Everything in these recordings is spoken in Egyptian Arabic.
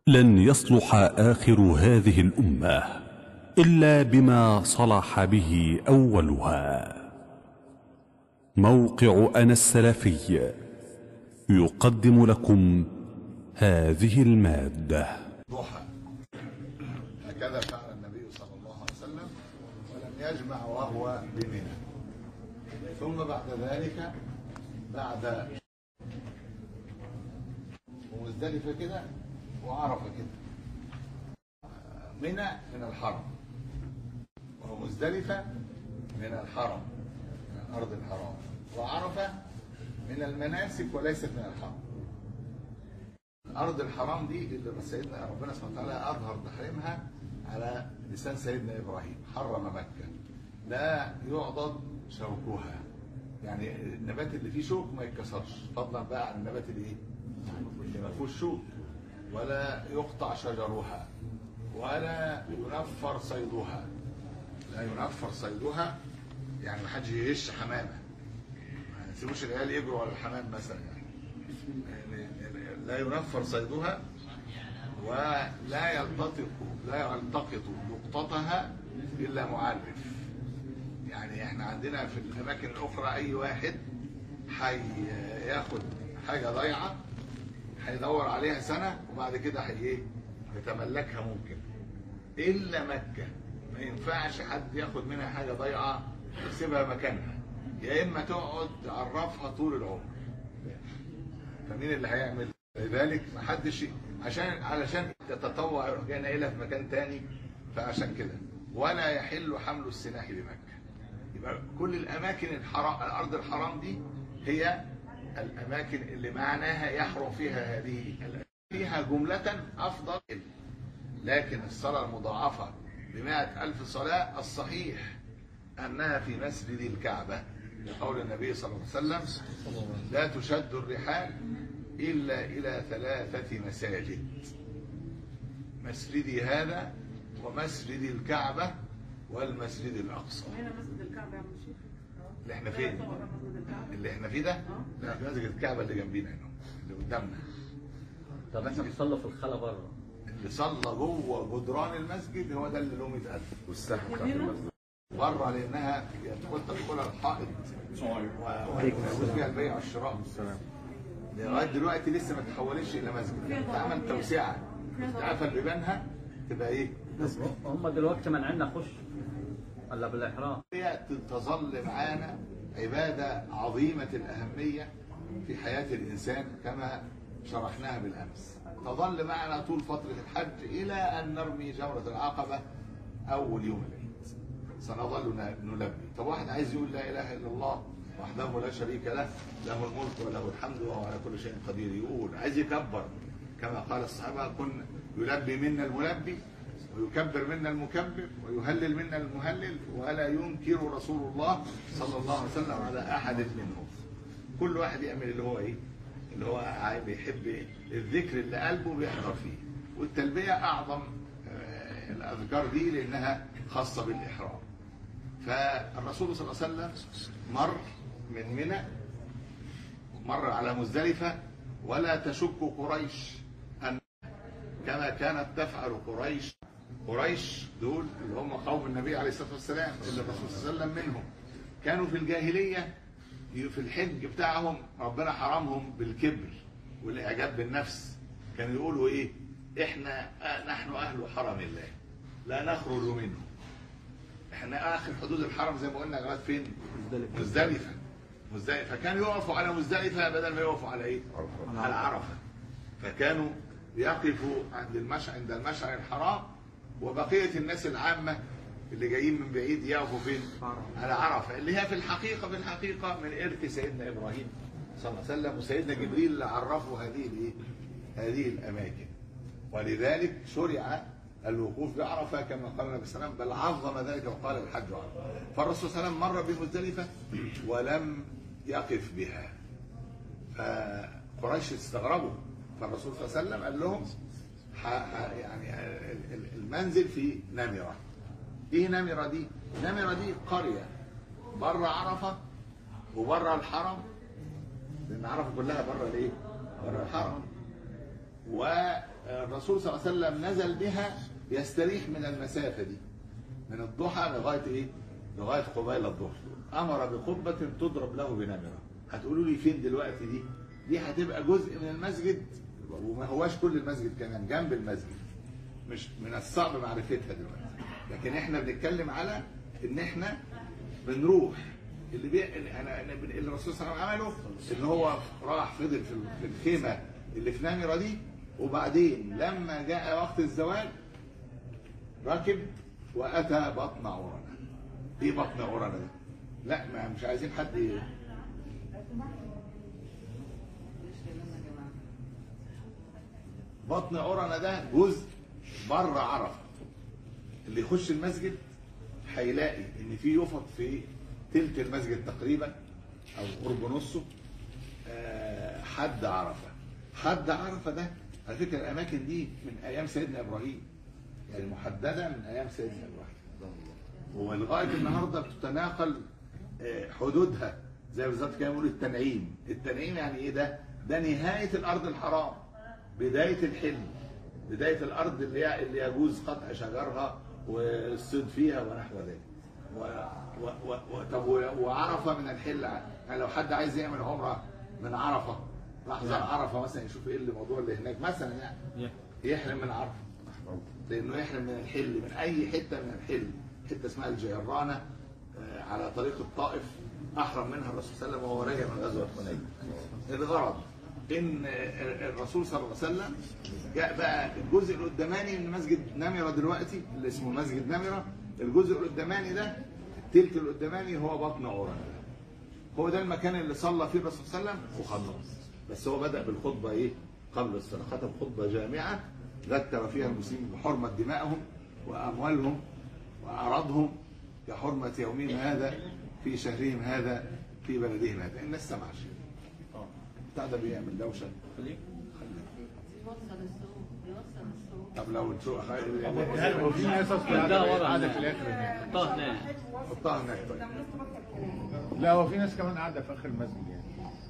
لن يصلح آخر هذه الأمة إلا بما صلح به أولها موقع أنا السلفي يقدم لكم هذه المادة ضحى هكذا فعل النبي صلى الله عليه وسلم ولم يجمع وهو بمنى ثم بعد ذلك بعد ومزدلفة كده وعرفة كده منى من الحرم ومزدلفة من الحرم من أرض الحرام وعرفة من المناسك وليست من الحرم أرض الحرام دي اللي سيدنا ربنا سبحانه وتعالى أظهر تحريمها على لسان سيدنا إبراهيم حرم مكة لا يعضد شوكها يعني النبات اللي فيه شوك ما يتكسرش فضلا بقى عن النبات اللي ايه؟ اللي ما فيهوش شوك ولا يقطع شجرها ولا ينفر صيدها لا ينفر صيدها يعني ما حدش يهش حمامه ما نسيبوش العيال يجروا على الحمام مثلا يعني لا ينفر صيدها ولا يلتقط لا يلتقط لقطتها الا معرف يعني احنا عندنا في الاماكن الاخرى اي واحد هياخد حاجه ضايعه هيدور عليها سنه وبعد كده هي ايه يتملكها ممكن الا مكه ما ينفعش حد ياخد منها حاجه ضايعه يسيبها مكانها يا اما تقعد تعرفها طول العمر فمين اللي هيعمل لذلك ما حدش عشان علشان تتطوع يروح جاي ناقلها في مكان تاني فعشان كده ولا يحل حمل السلاح بمكه يبقى كل الاماكن الحرام الارض الحرام دي هي الاماكن اللي معناها يحرم فيها هذه الأماكن. فيها جملة افضل لكن الصلاة المضاعفة بمائة ألف صلاة الصحيح أنها في مسجد الكعبة لقول النبي صلى الله عليه وسلم لا تشد الرحال إلا إلى ثلاثة مساجد مسجدي هذا ومسجد الكعبة والمسجد الأقصى هنا مسجد الكعبة يا عم الشيخ اللي احنا فين؟ يعتبر مسجد الكعبة اللي احنا فيه ده؟ لا في مسجد الكعبة اللي جنبينا هنا اللي قدامنا طب احنا بنصلي في الخلا بره اللي صلى جوه جدران المسجد هو ده اللي له 100000 والسهم بتاعت المسجد بره لانها قلت تدخلها الحائط ويجوز فيها البيع والشراء لغايه دلوقتي لسه ما تحولتش الى مسجد تعمل توسعه تقفل بيبانها تبقى ايه؟ هم دلوقتي منعنا نخش الا بالاحرام هي تظل معانا عبادة عظيمة الأهمية في حياة الإنسان كما شرحناها بالأمس تظل معنا طول فترة الحج إلى أن نرمي جمرة العقبة أول يوم العيد سنظل نلبي طب واحد عايز يقول لا إله إلا الله وحده لا شريك له له الملك وله الحمد وهو على كل شيء قدير يقول عايز يكبر كما قال الصحابة كن يلبي منا الملبي ويكبر منا المكبر ويهلل منا المهلل ولا ينكر رسول الله صلى الله عليه وسلم على احد منهم كل واحد يعمل اللي هو ايه اللي هو عاي- بيحب إيه؟ الذكر اللي قلبه بيحضر فيه والتلبيه اعظم آه، الاذكار دي لانها خاصه بالاحرام فالرسول صلى الله عليه وسلم مر من منى مر على مزدلفه ولا تشك قريش ان كما كانت تفعل قريش قريش دول اللي هم قوم النبي عليه الصلاه والسلام اللي الرسول صلى الله عليه وسلم منهم كانوا في الجاهليه في الحج بتاعهم ربنا حرمهم بالكبر والاعجاب بالنفس كانوا يقولوا ايه احنا آه نحن اهل حرم الله لا نخرج منه احنا اخر حدود الحرم زي ما قلنا لغايه فين مزدلفه مزدلفه فكانوا يقفوا على مزدلفه بدل ما يقفوا على ايه على عرفه فكانوا يقفوا عند المشعر عند المشعر الحرام وبقيه الناس العامه اللي جايين من بعيد يقفوا فين؟ على عرفه اللي هي في الحقيقه في الحقيقه من ارث سيدنا ابراهيم صلى الله عليه وسلم وسيدنا جبريل اللي عرفوا هذه الايه؟ هذه الاماكن ولذلك شرع الوقوف بعرفه كما قال النبي صلى الله عليه وسلم بل عظم ذلك وقال الحج عرفه فالرسول صلى الله عليه وسلم مر بمزدلفه ولم يقف بها فقريش استغربوا فالرسول صلى الله عليه وسلم قال لهم ح- ح- يعني ال- ال- المنزل في نمرة ايه نمرة دي نمرة دي قرية بره عرفة وبره الحرم لان عرفة كلها بره الايه بره الحرم الرسول صلى الله عليه وسلم نزل بها يستريح من المسافة دي من الضحى لغاية ايه؟ لغاية قبيل الظهر أمر بقبة تضرب له بنمرة هتقولوا لي فين دلوقتي دي؟ دي هتبقى جزء من المسجد وما هواش كل المسجد كمان جنب المسجد مش من الصعب معرفتها دلوقتي لكن احنا بنتكلم على ان احنا بنروح اللي بي... اللي انا أنا بن- اللي الرسول صلى الله عليه وسلم عمله ان هو راح فضل في ال- في الخيمه اللي في نمره دي وبعدين لما جاء وقت الزواج ركب واتى بطن عرنه ايه بطن عرنه ده؟ لا ما مش عايزين حد ي- بطن عرنه ده جزء بره عرفه اللي يخش المسجد هيلاقي ان في يفط في تلت المسجد تقريبا او قرب نصه آه، حد عرفه حد عرفه ده على فكره الاماكن دي من ايام سيدنا ابراهيم يعني محدده من ايام سيدنا ابراهيم ولغايه النهارده بتتناقل آه، حدودها زي بالظبط كده بيقولوا التنعيم التنعيم يعني ايه ده ده نهايه الارض الحرام بدايه الحلم بدايه الارض اللي هي اللي يجوز قطع شجرها والصيد فيها ونحو ذلك و و و و طب و- وعرفه من الحل يعني لو حد عايز يعمل عمره من عرفه لحظه عرفه مثلا يشوف ايه الموضوع اللي هناك مثلا يعني يحرم من عرفه لانه يحرم من الحل من اي حته من الحل حته اسمها الجيرانه آه، على طريق الطائف احرم منها الرسول صلى الله عليه وسلم وهو راجع من غزوه حنين الغرض ان آه، الرسول صلى الله عليه وسلم جاء بقى الجزء القداماني من مسجد نمره دلوقتي اللي اسمه مسجد نمره الجزء القداماني ده التلت القداماني هو بطن عرن هو ده المكان اللي صلى فيه الرسول صلى الله عليه وسلم وخلص بس هو بدأ بالخطبة ايه قبل الصلاة خطب خطبة جامعة ذكر فيها المسلمين بحرمة دمائهم وأموالهم وأعراضهم كحرمة يومهم هذا في شهرهم هذا في بلدهم هذا الناس سمعش بتاع ده بيعمل دوشة خليك بيوصل السوق بيوصل السوق طب لو تشوف هو في ناس اصلا ده ورا قاعده في الاخر هناك حطها هناك حطها هناك طيب لا هو في ناس كمان قاعده في اخر المسجد يعني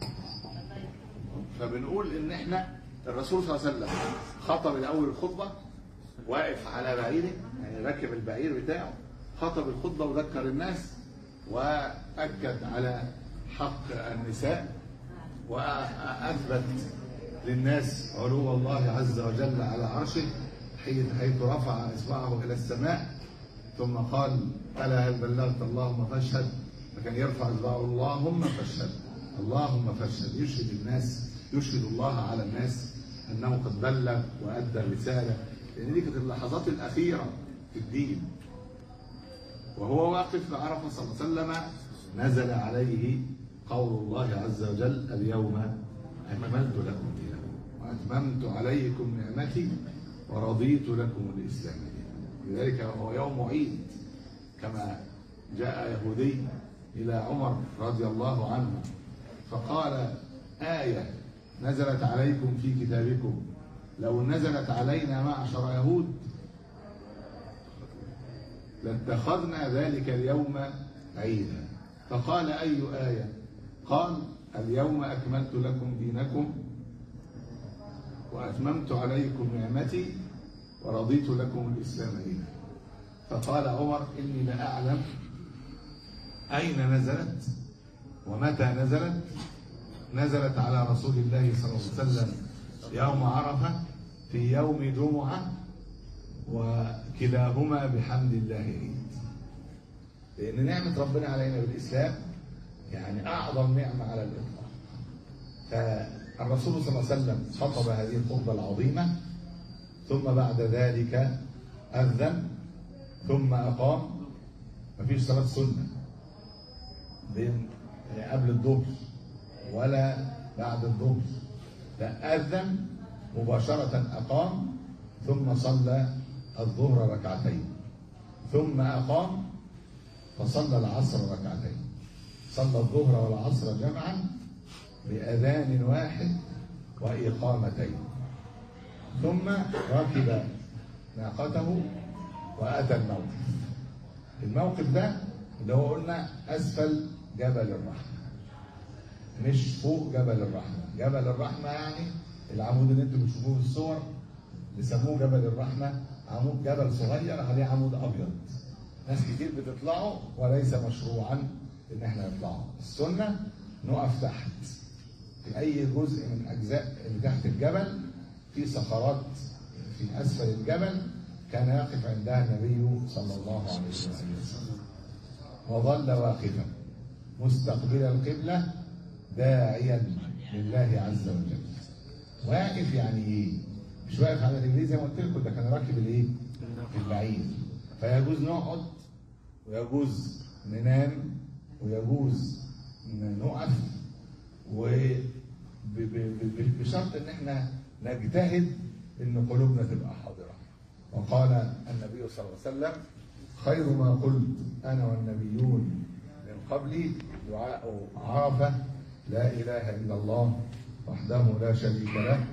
فبنقول ان احنا الرسول صلى الله عليه وسلم خطب الاول الخطبه واقف على بعيره يعني راكب البعير بتاعه خطب الخطبه وذكر الناس واكد على حق النساء واثبت للناس علو الله عز وجل على عرشه حيث حيث رفع اصبعه الى السماء ثم قال الا هل بلغت اللهم فاشهد فكان يرفع اصبعه اللهم فاشهد اللهم فاشهد يشهد الناس يشهد الله على الناس انه قد بلغ وادى الرساله لان دي كانت اللحظات الاخيره في الدين وهو واقف في عرفه صلى الله عليه وسلم نزل عليه قول الله عز وجل اليوم اكملت لكم دينكم واتممت عليكم نعمتي ورضيت لكم الاسلام دينا لذلك هو يوم عيد كما جاء يهودي الى عمر رضي الله عنه فقال آية نزلت عليكم في كتابكم لو نزلت علينا معشر يهود لاتخذنا ذلك اليوم عيدا فقال أي آية قال اليوم أكملت لكم دينكم وأتممت عليكم نعمتي ورضيت لكم الإسلام دينا فقال عمر إني لأعلم أين نزلت ومتى نزلت نزلت على رسول الله صلى الله عليه وسلم يوم عرفة في يوم جمعة وكلاهما بحمد الله عيد لأن نعمة ربنا علينا بالإسلام يعني أعظم نعمة على الإطلاق فالرسول صلى الله عليه وسلم خطب هذه الخطبة العظيمة ثم بعد ذلك أذن ثم أقام مفيش صلاة سنة بين يعني قبل الظهر ولا بعد الظهر لا أذن مباشرة أقام ثم صلى الظهر ركعتين ثم أقام فصلى العصر ركعتين صلى الظهر والعصر جمعا بأذان واحد وإقامتين ثم ركب ناقته وأتى الموقف الموقف ده اللي هو قلنا أسفل جبل الرحمة مش فوق جبل الرحمة جبل الرحمة يعني العمود اللي انتم بتشوفوه في الصور بيسموه جبل الرحمة عمود جبل صغير عليه عمود أبيض ناس كتير بتطلعه وليس مشروعا إن احنا نطلعه السنة نقف تحت في أي جزء من أجزاء اللي تحت الجبل في صخرات في أسفل الجبل كان يقف عندها النبي صلى الله عليه وسلم وظل واقفا مستقبل القبلة داعيا لله عز وجل واقف يعني ايه؟ مش واقف على رجليه زي ما قلت لكم ده كان راكب الايه؟ البعير فيجوز نقعد ويجوز ننام ويجوز نقف وبشرط ان احنا نجتهد ان قلوبنا تبقى حاضره وقال النبي صلى الله عليه وسلم خير ما قلت انا والنبيون من قبلي دعاء عرفه لا اله الا الله وحده لا شريك له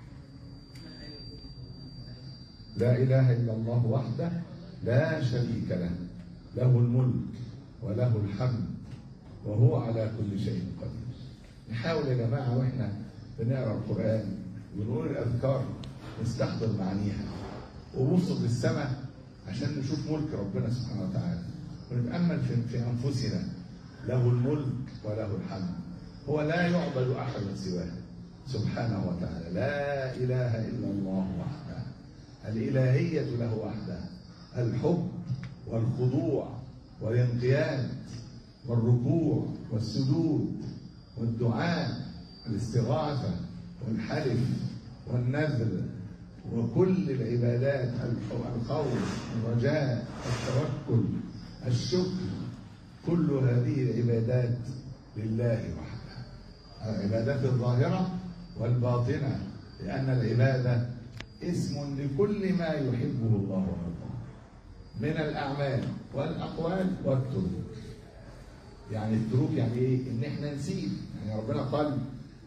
لا اله الا الله وحده لا شريك له له الملك وله الحمد وهو على كل شيء قدير نحاول يا جماعه واحنا بنقرا القران ونقول الاذكار نستحضر معانيها وبص للسماء عشان نشوف ملك ربنا سبحانه وتعالى ونتامل في, في انفسنا له الملك وله الحمد هو لا يعبد احد سواه سبحانه وتعالى لا اله الا الله وحده الالهيه له وحده الحب والخضوع والانقياد والركوع والسجود والدعاء والاستغاثه والحلف والنذر وكل العبادات الخوف الرجاء التوكل الشكر كل هذه العبادات لله وحده العبادات الظاهرة والباطنة لأن العبادة اسم لكل ما يحبه الله ويرضاه من الأعمال والأقوال والتروك يعني التروك يعني إيه؟ إن إحنا نسيب يعني ربنا قال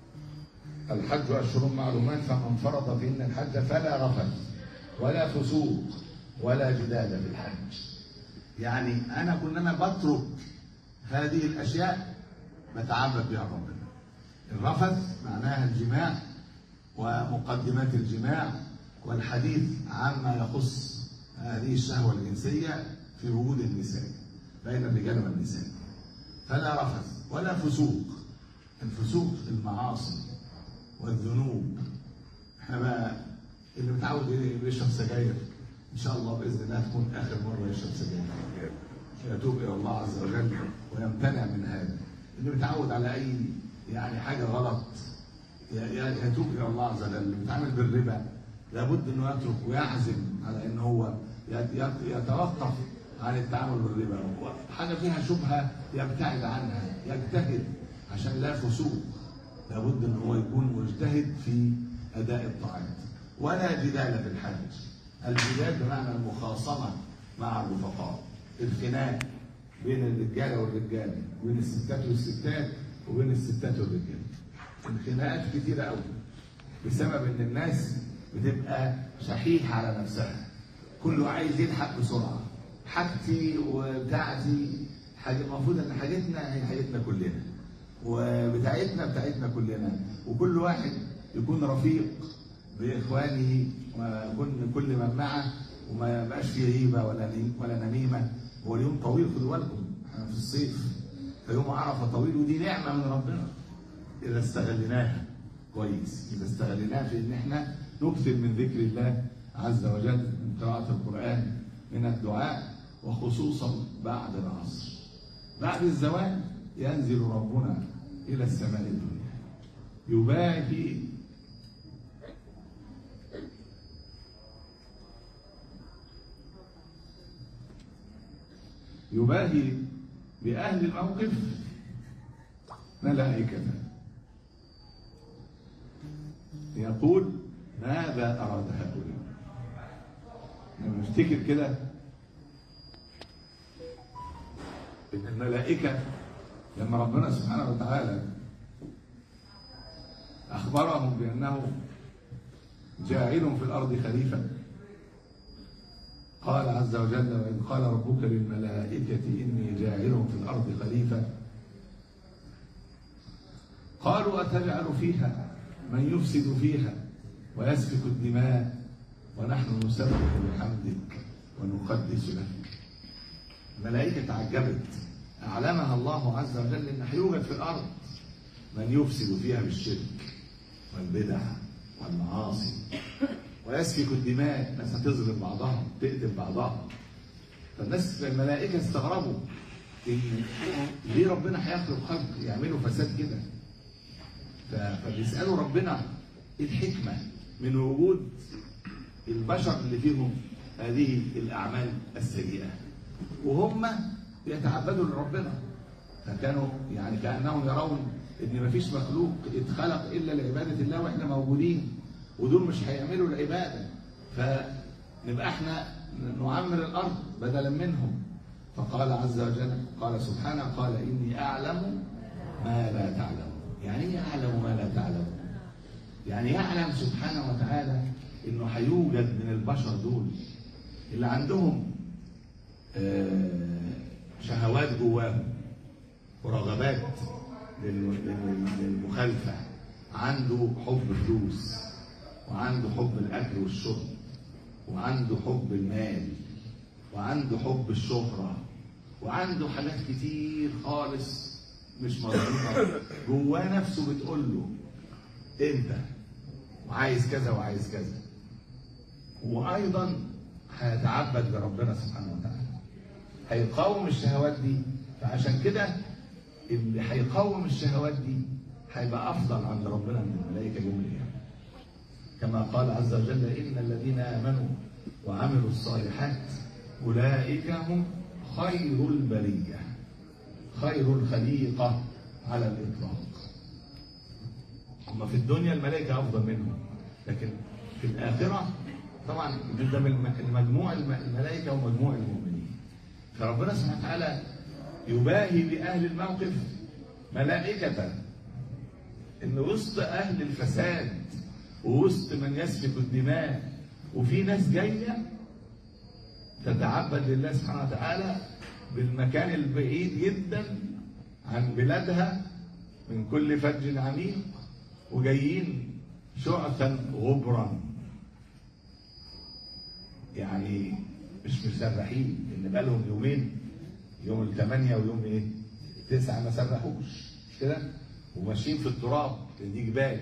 الحج أشهر معلومات فمن فرض فيهن الحج فلا رفث ولا فسوق ولا جدال في الحج يعني أنا كنما بترك هذه الأشياء بتعبد بها ربنا الرفث معناها الجماع ومقدمات الجماع والحديث عما يخص هذه الشهوة الجنسية في وجود النساء بين الرجال والنساء فلا رفث ولا فسوق الفسوق المعاصي والذنوب احنا بقى اللي متعود يشرب سجاير ان شاء الله باذن الله تكون اخر مره يشرب سجاير يتوب الى الله عز وجل ويمتنع من هذا اللي متعود على اي يعني حاجه غلط يتوب الى الله عز وجل اللي بيتعامل بالربا لابد انه يترك ويعزم على ان هو يتوقف عن التعامل بالربا حاجه فيها شبهه يبتعد عنها يجتهد عشان لا فسوق لابد ان هو يكون مجتهد في اداء الطاعات ولا جدال في الحج الجدال بمعنى المخاصمه مع الرفقاء الخناق بين الرجاله والرجاله وبين الستات والستات وبين الستات والرجاله الخناقات كتيره قوي بسبب ان الناس بتبقى شحيحه على نفسها كله عايز يلحق بسرعه حاجتي وبتاعتي حاجه المفروض ان حاجتنا هي حاجتنا كلنا وبتاعتنا بتاعتنا كلنا وكل واحد يكون رفيق باخوانه ويكون كل من معه وما يبقاش فيه ريبه ولا ولا نميمه هو اليوم طويل خدوا بالكم احنا في الصيف فيوم عرفه طويل ودي نعمه من ربنا اذا استغليناها كويس اذا استغليناها في ان احنا نكثر من ذكر الله عز وجل من قراءه القران من الدعاء وخصوصا بعد العصر بعد الزوال ينزل ربنا إلى السماء الدنيا يباهي يباهي بأهل الموقف ملائكة يقول ماذا أراد هؤلاء لما نفتكر كده إن الملائكة لما ربنا سبحانه وتعالى أخبرهم بأنه جاعل في الأرض خليفة قال عز وجل وإذ قال ربك للملائكة إني جاعل في الأرض خليفة قالوا أتجعل فيها من يفسد فيها ويسفك الدماء ونحن نسبح بحمدك ونقدس لك الملائكة تعجبت أعلمها الله عز وجل أن هيوجد في الأرض من يفسد فيها بالشرك والبدع والمعاصي ويسفك الدماء الناس هتظلم بعضها تقتل بعضها فالناس الملائكة استغربوا إن ليه ربنا هيخلق خلق يعملوا فساد كده ف- فبيسألوا ربنا إيه الحكمة من وجود البشر اللي فيهم هذه الأعمال السيئة وهم يتعبدوا لربنا فكانوا يعني كأنهم يرون إن مفيش مخلوق اتخلق إلا لعبادة الله وإحنا موجودين ودول مش هيعملوا العبادة فنبقى إحنا نعمر الأرض بدلا منهم فقال عز وجل قال سبحانه قال إني أعلم ما لا تعلم يعني إيه أعلم ما لا تعلم يعني يعلم سبحانه وتعالى انه هيوجد من البشر دول اللي عندهم آه، شهوات جواهم ورغبات لل- لل- للمخالفه عنده حب فلوس وعنده حب الاكل والشرب وعنده حب المال وعنده حب الشهره وعنده حاجات كتير خالص مش مظبوطه جواه نفسه بتقول له انت وعايز كذا وعايز كذا وايضا هيتعبد لربنا سبحانه وتعالى هيقاوم الشهوات دي فعشان كده اللي هيقاوم الشهوات دي هيبقى افضل عند ربنا من الملائكه يوم القيامه كما قال عز وجل ان الذين امنوا وعملوا الصالحات اولئك هم خير البريه خير الخليقه على الاطلاق هم في الدنيا الملائكة أفضل منهم لكن في الآخرة طبعا ده من الم- المجموع الم- الملائكة ومجموع المؤمنين فربنا سبحانه وتعالى يباهي بأهل الموقف ملائكة إن وسط أهل الفساد ووسط من يسفك الدماء وفي ناس جاية تتعبد لله سبحانه وتعالى بالمكان البعيد جدا عن بلادها من كل فج عميق وجايين شعثا غبرا يعني مش مسرحين ان بقالهم يومين يوم الثمانية ويوم ايه؟ تسعة ما سرحوش مش كده؟ وماشيين في التراب دي جبال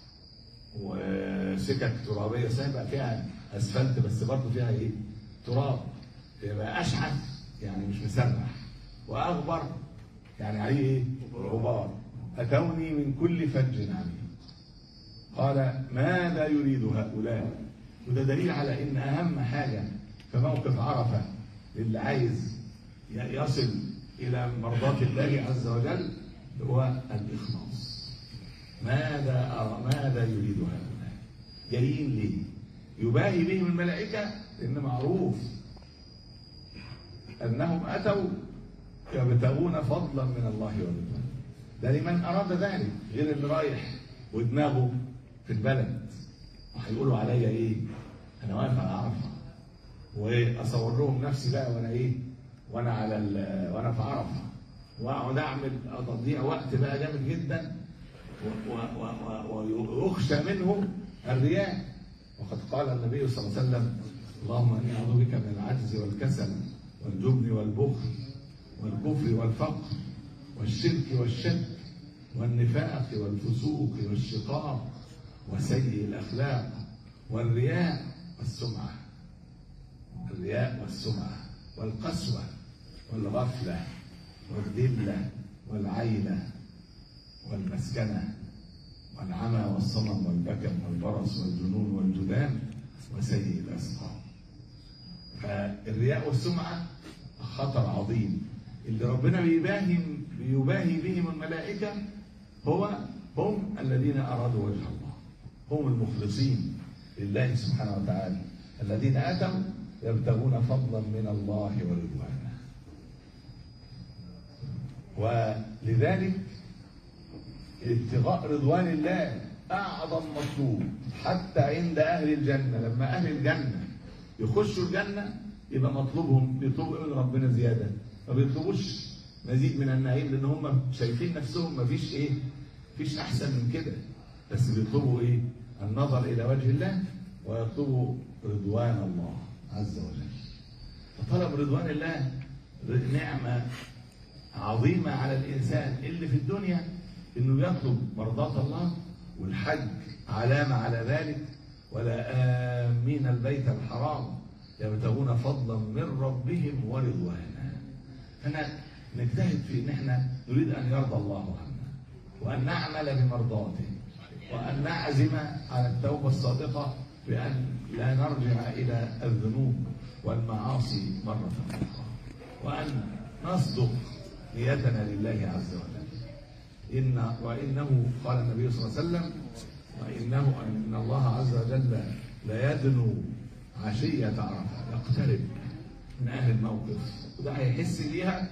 وسكك ترابية سايبة فيها اسفلت بس برضه فيها ايه؟ تراب يبقى اشعث يعني مش مسرح واغبر يعني عليه ايه؟ غبار اتوني من كل فج عميق قال ماذا يريد هؤلاء وده دليل على ان اهم حاجه في موقف عرفه للي عايز ي- يصل الى مرضاه الله عز وجل هو الاخلاص ماذا أرى ماذا يريد هؤلاء جايين ليه يباهي بهم الملائكه لان معروف انهم اتوا يبتغون فضلا من الله ورضوانه ده لمن اراد ذلك غير اللي رايح ودماغه في البلد وهيقولوا عليا ايه انا واقف على عرفه واصور لهم نفسي بقى وانا ايه وانا على ال- وانا في عرفه واقعد اعمل اضيع وقت بقى جامد جدا و- و- و- و- ويخشى منهم الرياء وقد قال النبي صلى الله عليه وسلم اللهم اني اعوذ بك من العجز والكسل والجبن والبخل والكفر والفقر والشرك والشك والنفاق والفسوق والشقاق وسيء الاخلاق والرياء والسمعه الرياء والسمعه والقسوه والغفله والذله والعيله والمسكنه والعمى والصمم والبكم والبرص والجنون والجذام وسيء الاسقام فالرياء والسمعه خطر عظيم اللي ربنا بيباهم بيباهي بهم الملائكه هو هم الذين ارادوا وجه الله هم المخلصين لله سبحانه وتعالى الذين اتوا يبتغون فضلا من الله ورضوانه ولذلك ابتغاء رضوان الله اعظم مطلوب حتى عند اهل الجنه لما اهل الجنه يخشوا الجنه يبقى مطلوبهم بيطلبوا إيه من ربنا زياده ما بيطلبوش مزيد من النعيم لان هم شايفين نفسهم ما فيش ايه فيش احسن من كده بس بيطلبوا ايه النظر الى وجه الله ويطلبوا رضوان الله عز وجل فطلب رضوان الله نعمة عظيمة على الإنسان اللي في الدنيا إنه يطلب مرضاة الله والحج علامة على ذلك ولا آمين البيت الحرام يبتغون فضلا من ربهم ورضوانا فاحنا نجتهد في ان احنا نريد ان يرضى الله عنا وان نعمل بمرضاته وان نعزم على التوبه الصادقه بان لا نرجع الى الذنوب والمعاصي مره اخرى وان نصدق نيتنا لله عز وجل إن وإنه قال النبي صلى الله عليه وسلم وإنه إن الله عز وجل لا يدنو عشية عرفة يقترب من أهل الموقف وده هيحس بيها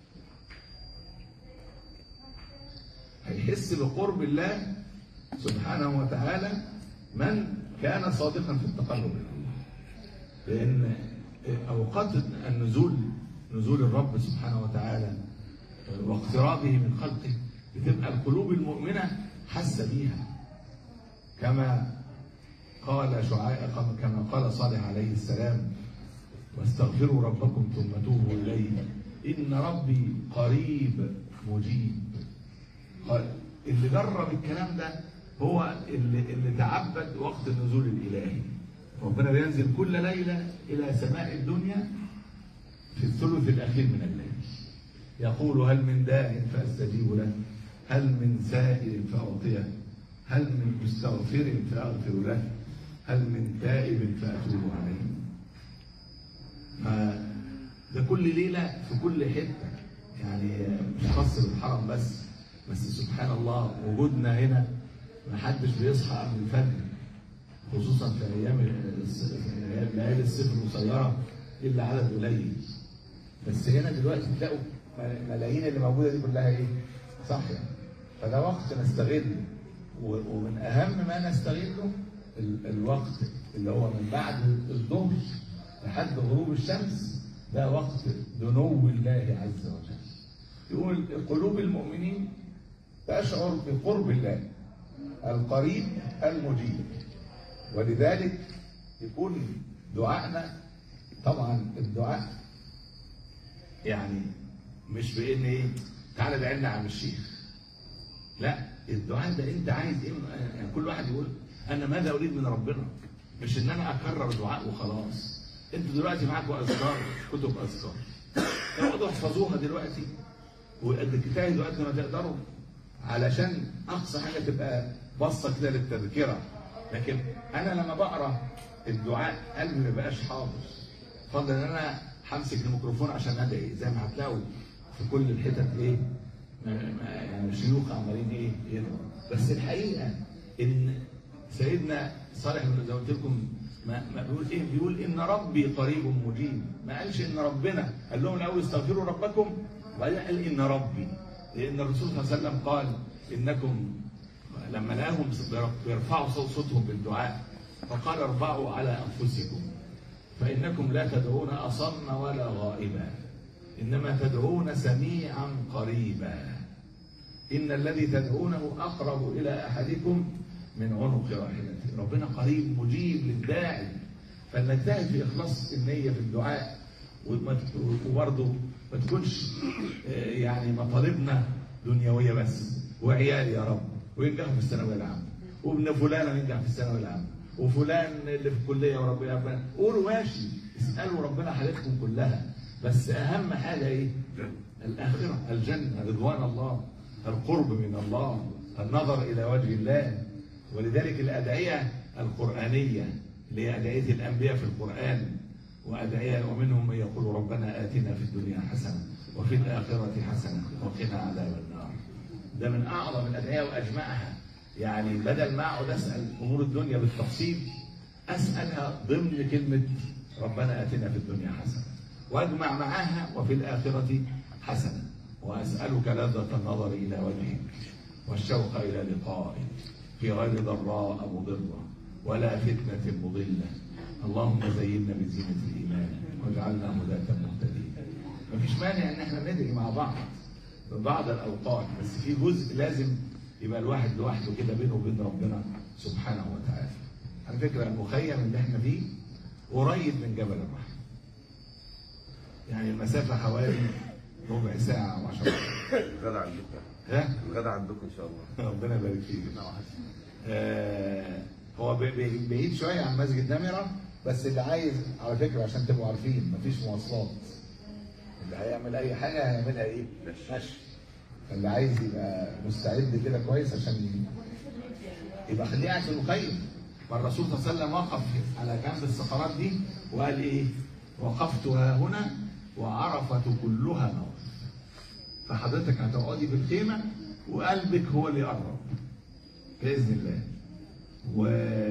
هيحس بقرب الله سبحانه وتعالى من كان صادقا في التقرب إلى الله لأن أوقات النزول نزول الرب سبحانه وتعالى واقترابه من خلقه بتبقى القلوب المؤمنة حاسة بيها كما قال شعاع كما قال صالح عليه السلام واستغفروا ربكم ثم توبوا إليه إن ربي قريب مجيب قال اللي جرب الكلام ده هو اللي, اللي تعبد وقت النزول الإلهي ربنا بينزل كل ليلة إلى سماء الدنيا في الثلث الأخير من الليل يقول هل من داع فأستجيب له هل من سائل فأعطيه هل من مستغفر فأغفر له هل من تائب فأتوب عليه ده كل ليلة في كل حتة يعني مش خاص بالحرم بس بس سبحان الله وجودنا هنا ما حدش بيصحى قبل الفجر خصوصا في ايام ليالي الصيف القصيره الا عدد قليل بس هنا دلوقتي تلاقوا الملايين اللي موجوده دي كلها ايه؟ صح يعني فده وقت نستغله ومن اهم ما نستغله الوقت اللي هو من بعد الظهر لحد غروب الشمس ده وقت دنو الله عز وجل يقول قلوب المؤمنين تشعر بقرب الله القريب المجيب ولذلك يكون دعائنا طبعا الدعاء يعني مش بان ايه تعالى ادعي لنا عم الشيخ لا الدعاء ده انت عايز ايه يعني كل واحد يقول انا ماذا اريد من ربنا مش ان انا اكرر دعاء وخلاص انتوا دلوقتي معاكم اذكار كتب اذكار اقعدوا احفظوها دلوقتي واجتهدوا قد ما تقدروا علشان اقصى حاجه تبقى بصه كده للتذكره لكن انا لما بقرا الدعاء قلبي ما بقاش حاضر فضل ان انا همسك الميكروفون عشان ادعي زي ما هتلاقوا في كل الحتت ايه يعني شيوخ عمالين ايه يدعوا بس الحقيقه ان سيدنا صالح بن زي ما قلت لكم ما, ما بيقول ايه بيقول ان ربي قريب مجيب ما قالش ان ربنا قال لهم الاول استغفروا ربكم وبعدين قال ان ربي لان الرسول صلى الله عليه وسلم قال انكم لما لقاهم بيرفعوا صوتهم بالدعاء فقال ارفعوا على انفسكم فانكم لا تدعون اصم ولا غائبا انما تدعون سميعا قريبا ان الذي تدعونه اقرب الى احدكم من عنق راحلته ربنا قريب مجيب للداعي فلنجتهد في اخلاص النيه في الدعاء وبرضه ما تكونش يعني مطالبنا دنيويه بس وعيال يا رب وينجحوا في الثانويه العامه وابن فلان ينجح في الثانويه العامه وفلان اللي في الكليه وربنا يقبل قولوا ماشي اسالوا ربنا حالتكم كلها بس اهم حاجه ايه؟ الاخره الجنه رضوان الله القرب من الله النظر الى وجه الله ولذلك الادعيه القرانيه اللي هي ادعيه الانبياء في القران وادعيه ومنهم من يقول ربنا اتنا في الدنيا حسنه وفي الاخره حسنه وقنا عذاب النار ده من اعظم الادعيه واجمعها يعني بدل ما اقعد اسال امور الدنيا بالتفصيل اسالها ضمن كلمه ربنا اتنا في الدنيا حسنه واجمع معاها وفي الاخره حسنه واسالك لذه النظر الى وجهك والشوق الى لقائك في غير ضراء مضره ولا فتنه مضله اللهم زينا بزينه الايمان واجعلنا هداه مهتدين مفيش مانع ان احنا ندعي مع بعض في بعض الاوقات بس في جزء لازم يبقى الواحد لوحده كده بينه وبين ربنا سبحانه وتعالى على فكره المخيم اللي احنا فيه قريب من جبل الرحمة يعني المسافة حوالي ربع ساعة أو 10 دقائق الغدا عندكم ها؟ الغدا عندكم ان شاء الله ربنا يبارك فيك آه هو بي- بي- بعيد شويه عن مسجد نمره بس اللي عايز على فكره عشان تبقوا عارفين مفيش مواصلات اللي هيعمل اي حاجه هيعملها ايه؟ مشي فاللي عايز يبقى مستعد كده كويس عشان ي- يبقى خليه قاعد في المخيم فالرسول صلى الله عليه وسلم وقف على جنب الصخرات دي وقال ايه؟ وقفت ها هنا وعرفت كلها موت فحضرتك هتقعدي في الخيمة وقلبك هو اللي يقرب بإذن الله و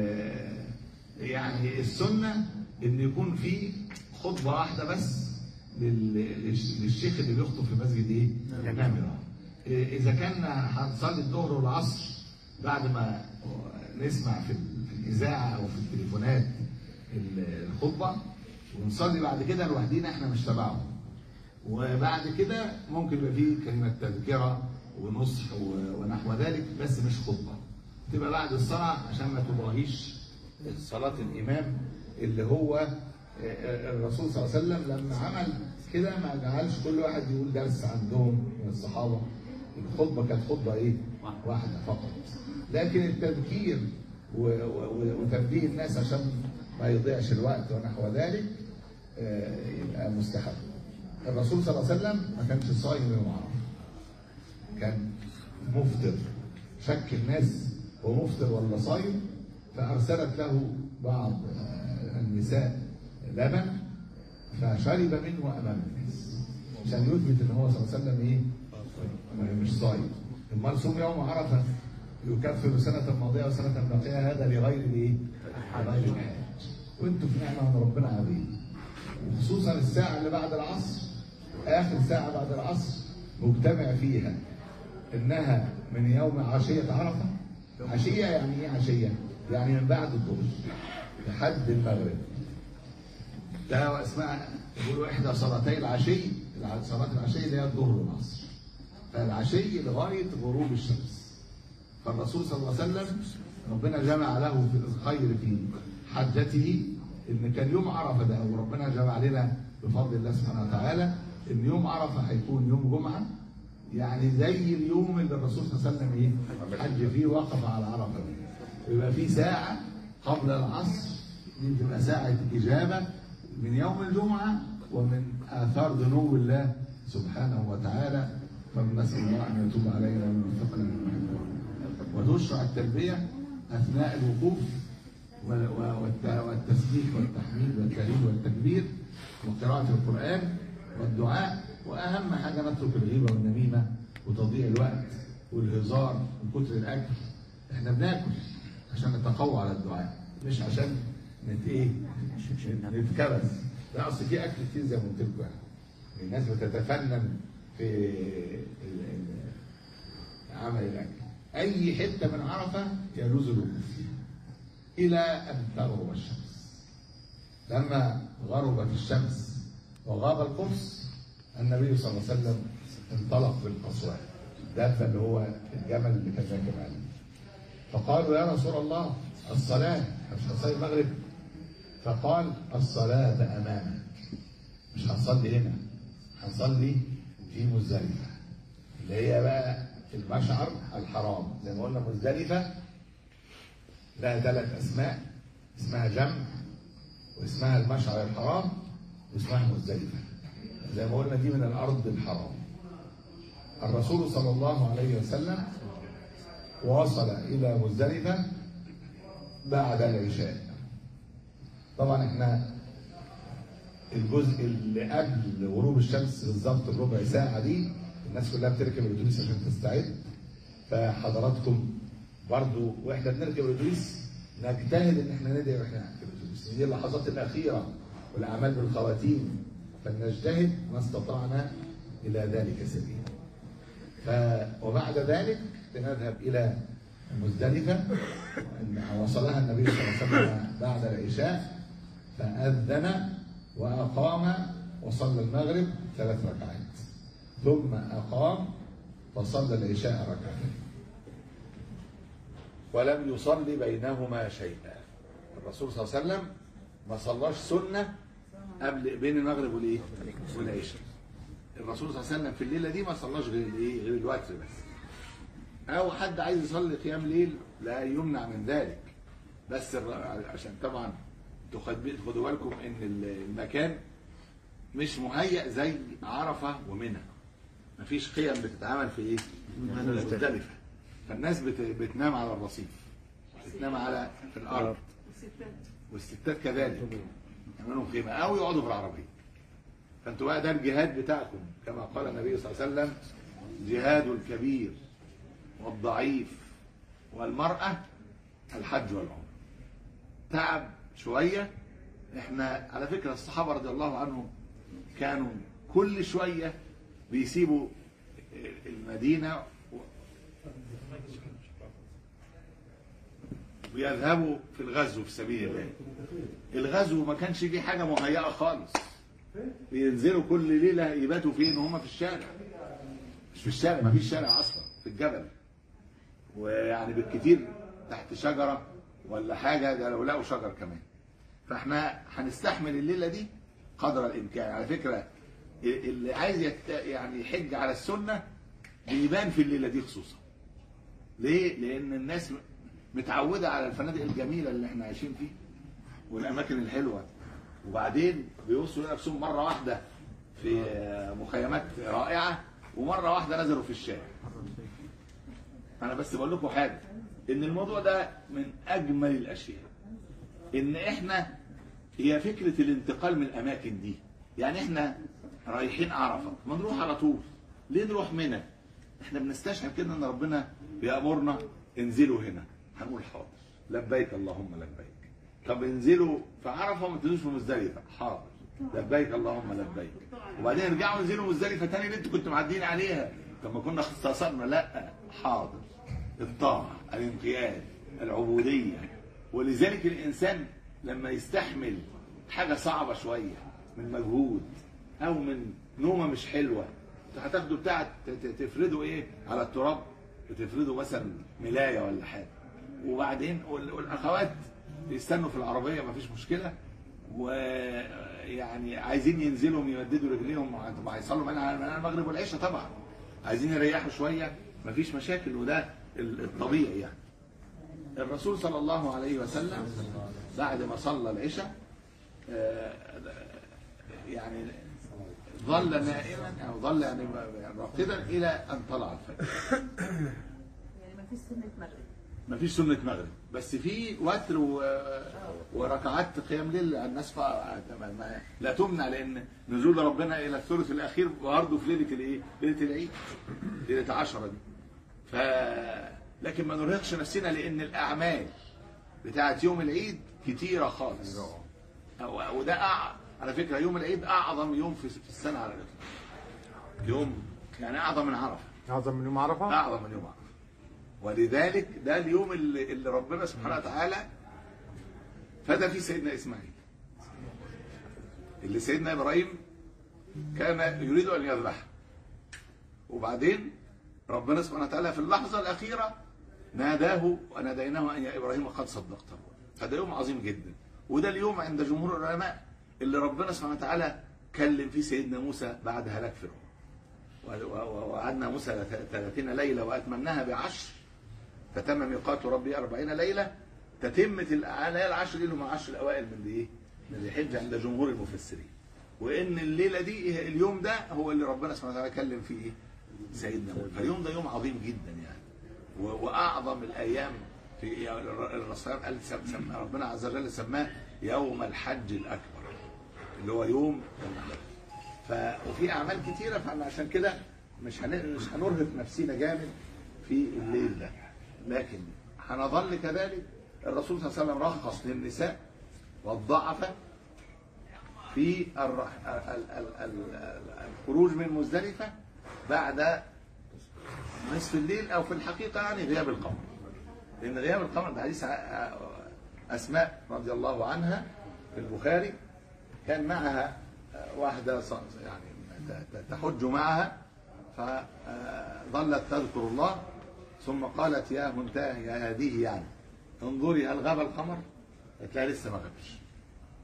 يعني السنة إن يكون في خطبة واحدة بس لل- للش- للشيخ اللي بيخطب في مسجد إيه؟ نمرة إيه، إذا كان هنصلي الظهر والعصر بعد ما نسمع في ال- في الإذاعة أو في التليفونات ال- الخطبة ونصلي بعد كده لوحدينا إحنا مش تبعهم وبعد كده ممكن يبقى فيه كلمة تذكرة ونصح و- ونحو ذلك بس مش خطبة تبقى بعد الصلاة عشان ما تضاهيش صلاة الإمام اللي هو آه، آه، الرسول صلى الله عليه وسلم لما عمل كده ما جعلش كل واحد يقول درس عندهم من الصحابة الخطبة كانت خطبة إيه؟ واحدة فقط لكن التذكير و- و- وتنبيه الناس عشان ما يضيعش الوقت ونحو ذلك آه، يبقى مستحب الرسول صلى الله عليه وسلم ما كانش صايم يوم عرفه كان مفطر شك الناس هو مفطر ولا صايم فارسلت له بعض آه، النساء لبن فشرب منه امام الناس عشان يثبت ان هو صلى الله عليه وسلم ايه مش صايم امال صوم يوم عرفه يكفر سنه ماضيه وسنه باقيه هذا لغير الايه؟ لغير الحاج وانتم في نعمه من ربنا عظيم وخصوصا الساعه اللي بعد العصر اخر ساعه بعد العصر مجتمع فيها انها من يوم عشيه عرفه عشيه يعني ايه عشيه؟ يعني من بعد الظهر لحد المغرب ده اسمها يقولوا احدى صلاتي العشي صلاه العشي اللي هي الظهر والعصر فالعشي لغايه غروب الشمس فالرسول صلى الله عليه وسلم ربنا جمع له في الخير في حجته ان كان يوم عرفه ده او ربنا جمع لنا بفضل الله سبحانه وتعالى ان يوم عرفه هيكون يوم جمعه يعني زي اليوم اللي الرسول صلى الله عليه وسلم ايه حج فيه وقف على عرفه ويبقى في ساعه قبل العصر دي بتبقى ساعه اجابه من يوم الجمعه ومن اثار ذنوب الله سبحانه وتعالى فنسال الله ان يتوب علينا ويوفقنا لما يحب وتشرع التلبيه اثناء الوقوف وال- و- والت- والتسبيح والتحميد والتهليل والتكبير وقراءة القرآن والدعاء وأهم حاجة نترك الغيبة والنميمة وتضييع الوقت والهزار وكتر الأكل إحنا بناكل عشان نتقوى على الدعاء مش عشان نت إيه نتكبس لا أصل في أكل كتير زي ما قلت لكم يعني الناس بتتفنن في ال- ال- عمل الأكل أي حتة من عرفة يجوز الوقوف فيها إلى أن تغرب الشمس لما غربت الشمس وغاب القرص النبي صلى الله عليه وسلم انطلق بالقصواء الدابة اللي هو الجمل اللي كان راكب عليه فقالوا يا رسول الله الصلاة إحنا مش هنصلي المغرب فقال الصلاة أمامك مش هنصلي هنا هنصلي في مزدلفة اللي هي بقى المشعر الحرام زي ما قلنا مزدلفة لها ثلاث اسماء اسمها جمع واسمها المشعر الحرام واسمها مزدلفه زي ما قلنا دي من الارض الحرام الرسول صلى الله عليه وسلم وصل الى مزدلفه بعد العشاء طبعا احنا الجزء اللي قبل غروب الشمس بالظبط بربع ساعه دي الناس كلها بتركب الاتوبيس عشان تستعد فحضراتكم برضو واحنا بنركب الاتوبيس نجتهد ان احنا ندعي واحنا في الاتوبيس دي اللحظات الاخيره والاعمال بالخواتيم فلنجتهد ما استطعنا الى ذلك سبيلا. ف وبعد ذلك بنذهب الى مزدلفه إن وصلها النبي صلى الله عليه وسلم بعد العشاء فاذن واقام وصلى المغرب ثلاث ركعات ثم اقام فصلى العشاء ركعتين ولم يصلي بينهما شيئا الرسول صلى الله عليه وسلم ما صلاش سنه قبل بين المغرب والايه والعشاء الرسول صلى الله عليه وسلم في الليله دي ما صلاش غير الايه غير الوتر بس او حد عايز يصلي قيام ليل لا يمنع من ذلك بس الر- عشان طبعا تخد- خدوا بالكم ان المكان مش مهيأ زي عرفه ومنى مفيش قيم بتتعمل في ايه مختلفه فالناس بت... بتنام على الرصيف بتنام على في الارض والستات كذلك يعملوا خيمه او يقعدوا في العربيه فانتوا بقى ده الجهاد بتاعكم كما قال النبي صلى الله عليه وسلم جهاد الكبير والضعيف والمرأة الحج والعمرة تعب شوية احنا على فكرة الصحابة رضي الله عنهم كانوا كل شوية بيسيبوا المدينة و- ويذهبوا في الغزو في سبيل الله الغزو ما كانش فيه حاجة مهيئة خالص بينزلوا كل ليلة يباتوا فين وهم في الشارع مش في الشارع ما فيش شارع اصلا في الجبل ويعني بالكتير تحت شجره ولا حاجه ده لو لقوا شجر كمان فاحنا هنستحمل الليله دي قدر الامكان على فكره اللي عايز يت... يعني يحج على السنه بيبان في الليله دي خصوصا ليه؟ لان الناس متعوده على الفنادق الجميله اللي احنا عايشين فيها والاماكن الحلوه وبعدين بيوصلوا نفسهم مره واحده في مخيمات رائعه ومره واحده نزلوا في الشارع انا بس بقول لكم حاجه ان الموضوع ده من اجمل الاشياء ان احنا هي فكره الانتقال من الاماكن دي يعني احنا رايحين عرفه ما نروح على طول ليه نروح منى احنا بنستشعر كده ان ربنا بيامرنا انزلوا هنا هنقول حاضر لبيك اللهم لبيك طب انزلوا في عرفه وما تنزلوش في مزدلفه حاضر لبيك اللهم لبيك وبعدين ارجعوا انزلوا مزدلفه تاني اللي انتوا كنتوا معديين عليها طب ما كنا اختصرنا لا حاضر الطاعه الانقياد العبوديه ولذلك الانسان لما يستحمل حاجه صعبه شويه من مجهود او من نومه مش حلوه هتاخدوا بتاع ت- ت- تفردوا ايه على التراب وتفردوا مثلا ملايه ولا حاجه وبعدين وال- والاخوات يستنوا في العربيه مفيش مشكله ويعني عايزين ينزلوا يمددوا رجليهم ما هيصلوا معانا معانا المغرب والعشاء طبعا عايزين يريحوا شويه مفيش مشاكل وده ال- الطبيعي يعني الرسول صلى الله عليه وسلم بعد ما صلى العشاء آه، يعني ظل نائما او ظل يعني راقدا الى ان طلع الفجر يعني ما فيش سنة مغرب ما فيش سنة مغرب بس في وتر و... وركعات قيام ليل الناس ف... ما- ما- لا تمنع لان نزول ربنا الى الثلث الاخير برضه في ليله الايه؟ ليله العيد ليله عشرة دي ف لكن ما نرهقش نفسنا لان الاعمال بتاعت يوم العيد كتيره خالص أو- وده أع... على فكره يوم العيد اعظم يوم في في السنه على الاطلاق يوم يعني اعظم من عرفه اعظم من يوم عرفه اعظم من يوم عرفه ولذلك ده اليوم اللي, اللي ربنا سبحانه وتعالى فدى فيه سيدنا اسماعيل اللي سيدنا ابراهيم كان يريد ان يذبحه وبعدين ربنا سبحانه وتعالى في اللحظه الاخيره ناداه وناديناه ان يا ابراهيم قد صدقت فده يوم عظيم جدا وده اليوم عند جمهور العلماء اللي ربنا سبحانه وتعالى كلم فيه سيدنا موسى بعد هلاك فرعون و- و- وعدنا موسى 30 ليلة وأتممناها بعشر فتم ميقات ربي أربعين ليلة تتمة الليالي العشر دي اللي هم عشر الأوائل من إيه؟ من ذي الحجة عند جمهور المفسرين وإن الليلة دي اليوم ده هو اللي ربنا سبحانه وتعالى كلم فيه إيه؟ سيدنا موسى فاليوم ده يوم عظيم جدا يعني و- وأعظم الأيام في الرسول قال سم- سم- ربنا عز وجل سماه يوم الحج الأكبر اللي هو يوم النحر ف... وفي اعمال كتيره فاحنا عشان كده مش هن... مش هنرهق نفسينا جامد في الليل ده لكن هنظل كذلك الرسول صلى الله عليه وسلم رخص للنساء والضعفة في الر... ال... ال... ال... ال... الخروج من مزدلفة بعد نصف الليل او في الحقيقه يعني غياب القمر لان غياب القمر ده حديث ع- اسماء رضي الله عنها في البخاري كان معها واحدة ص- يعني ت- ت- تحج معها فظلت تذكر الله ثم قالت يا منتهى يا هذه يعني انظري هل غاب القمر؟ قالت لها لسه ما غابش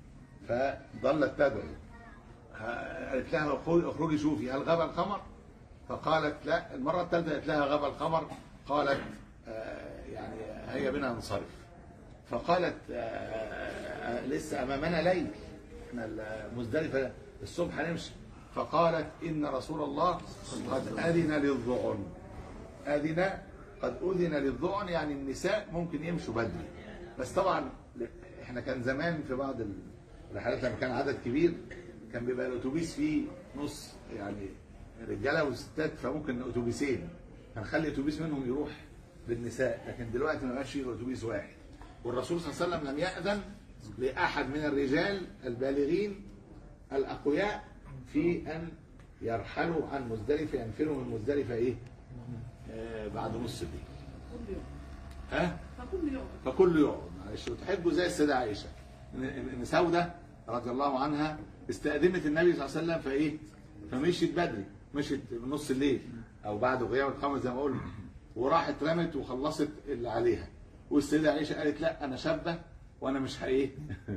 فظلت تدعو ها- قالت لها اخرجي اخرجي شوفي هل غاب القمر فقالت لا المره الثالثه قالت لها غاب القمر قالت آه، يعني هيا بنا ننصرف فقالت آه، آه، لسه امامنا ليل احنا المزدلفه الصبح هنمشي فقالت ان رسول الله قد اذن للظعن اذن قد اذن للظعن يعني النساء ممكن يمشوا بدري بس طبعا احنا كان زمان في بعض الرحلات لما كان عدد كبير كان بيبقى الاتوبيس فيه نص يعني رجاله وستات فممكن اتوبيسين هنخلي اتوبيس منهم يروح للنساء لكن دلوقتي ما بقاش فيه اتوبيس واحد والرسول صلى الله عليه وسلم لم يأذن لأحد من الرجال البالغين الأقوياء في أن يرحلوا عن مزدلفة ينفروا من مزدلفة إيه؟ آه بعد نص الليل. ها؟ فكل يوم فكل يوم معلش وتحبوا زي السيدة عائشة إن إن سودة رضي الله عنها استأذنت النبي صلى الله عليه وسلم فإيه؟ فمشيت بدري مشيت نص الليل أو بعد غياب القمر زي ما قلنا وراحت رمت وخلصت اللي عليها والسيدة عائشة قالت لا أنا شابة وأنا مش هإيه؟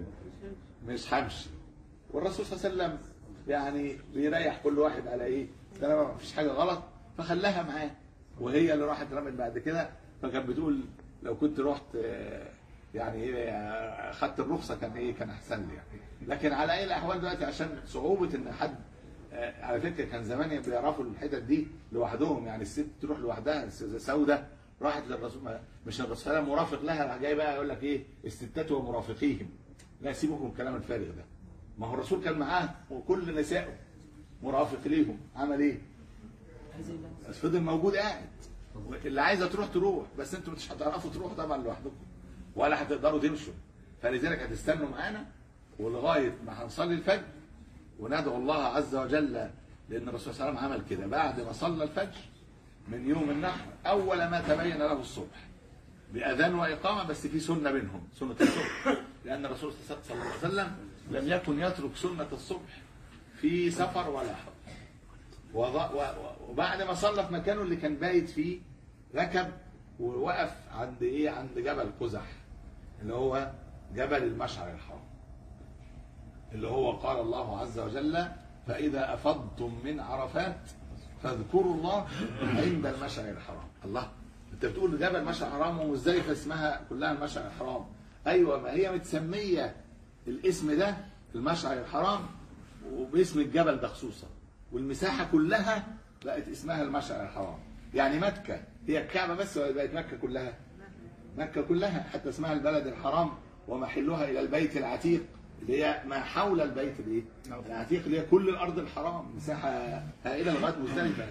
مش همشي والرسول صلى الله عليه وسلم يعني بيريح كل واحد على ايه طالما ما فيش حاجه غلط فخلاها معاه وهي اللي راحت رمت بعد كده فكانت بتقول لو كنت رحت آه، يعني ايه آه، خدت الرخصه كان ايه كان احسن لي يعني لكن على اي الاحوال دلوقتي عشان صعوبه ان حد آه، على فكره كان زمان بيعرفوا الحتت دي لوحدهم يعني الست تروح لوحدها الس- سودة راحت للرسول ما- مش الرسول صلى الله عليه وسلم مرافق لها راح جاي بقى يقول لك ايه الستات ومرافقيهم لا سيبكم من الكلام الفارغ ده ما هو الرسول كان معاه وكل نسائه مرافق ليهم عمل ايه؟ بس فضل موجود قاعد اللي عايزه تروح تروح بس انتوا مش هتعرفوا تروحوا طبعا لوحدكم ولا هتقدروا تمشوا فلذلك هتستنوا معانا ولغايه ما هنصلي الفجر وندعو الله عز وجل لان الرسول صلى الله عليه وسلم عمل كده بعد ما صلى الفجر من يوم النحر اول ما تبين له الصبح باذان واقامه بس في سنه بينهم سنه الصبح لان الرسول صلى الله عليه وسلم لم يكن يترك سنه الصبح في سفر ولا حضر وض- و- و- وبعد ما صلى في مكانه اللي كان بايت فيه ركب ووقف عند ايه عند جبل قزح اللي هو جبل المشعر الحرام اللي هو قال الله عز وجل فإذا أفضتم من عرفات فاذكروا الله عند المشعر الحرام الله انت بتقول جبل مشعر الحرام ومزدلفة اسمها كلها المشعر الحرام ايوه ما هي متسمية الاسم ده المشعر الحرام وباسم الجبل ده خصوصا والمساحة كلها بقت اسمها المشعر الحرام يعني مكة هي الكعبة بس ولا بقت مكة كلها مكة كلها حتى اسمها البلد الحرام ومحلها إلى البيت العتيق اللي هي ما حول البيت الايه؟ العتيق اللي هي كل الأرض الحرام مساحة هائلة لغاية مزدلفة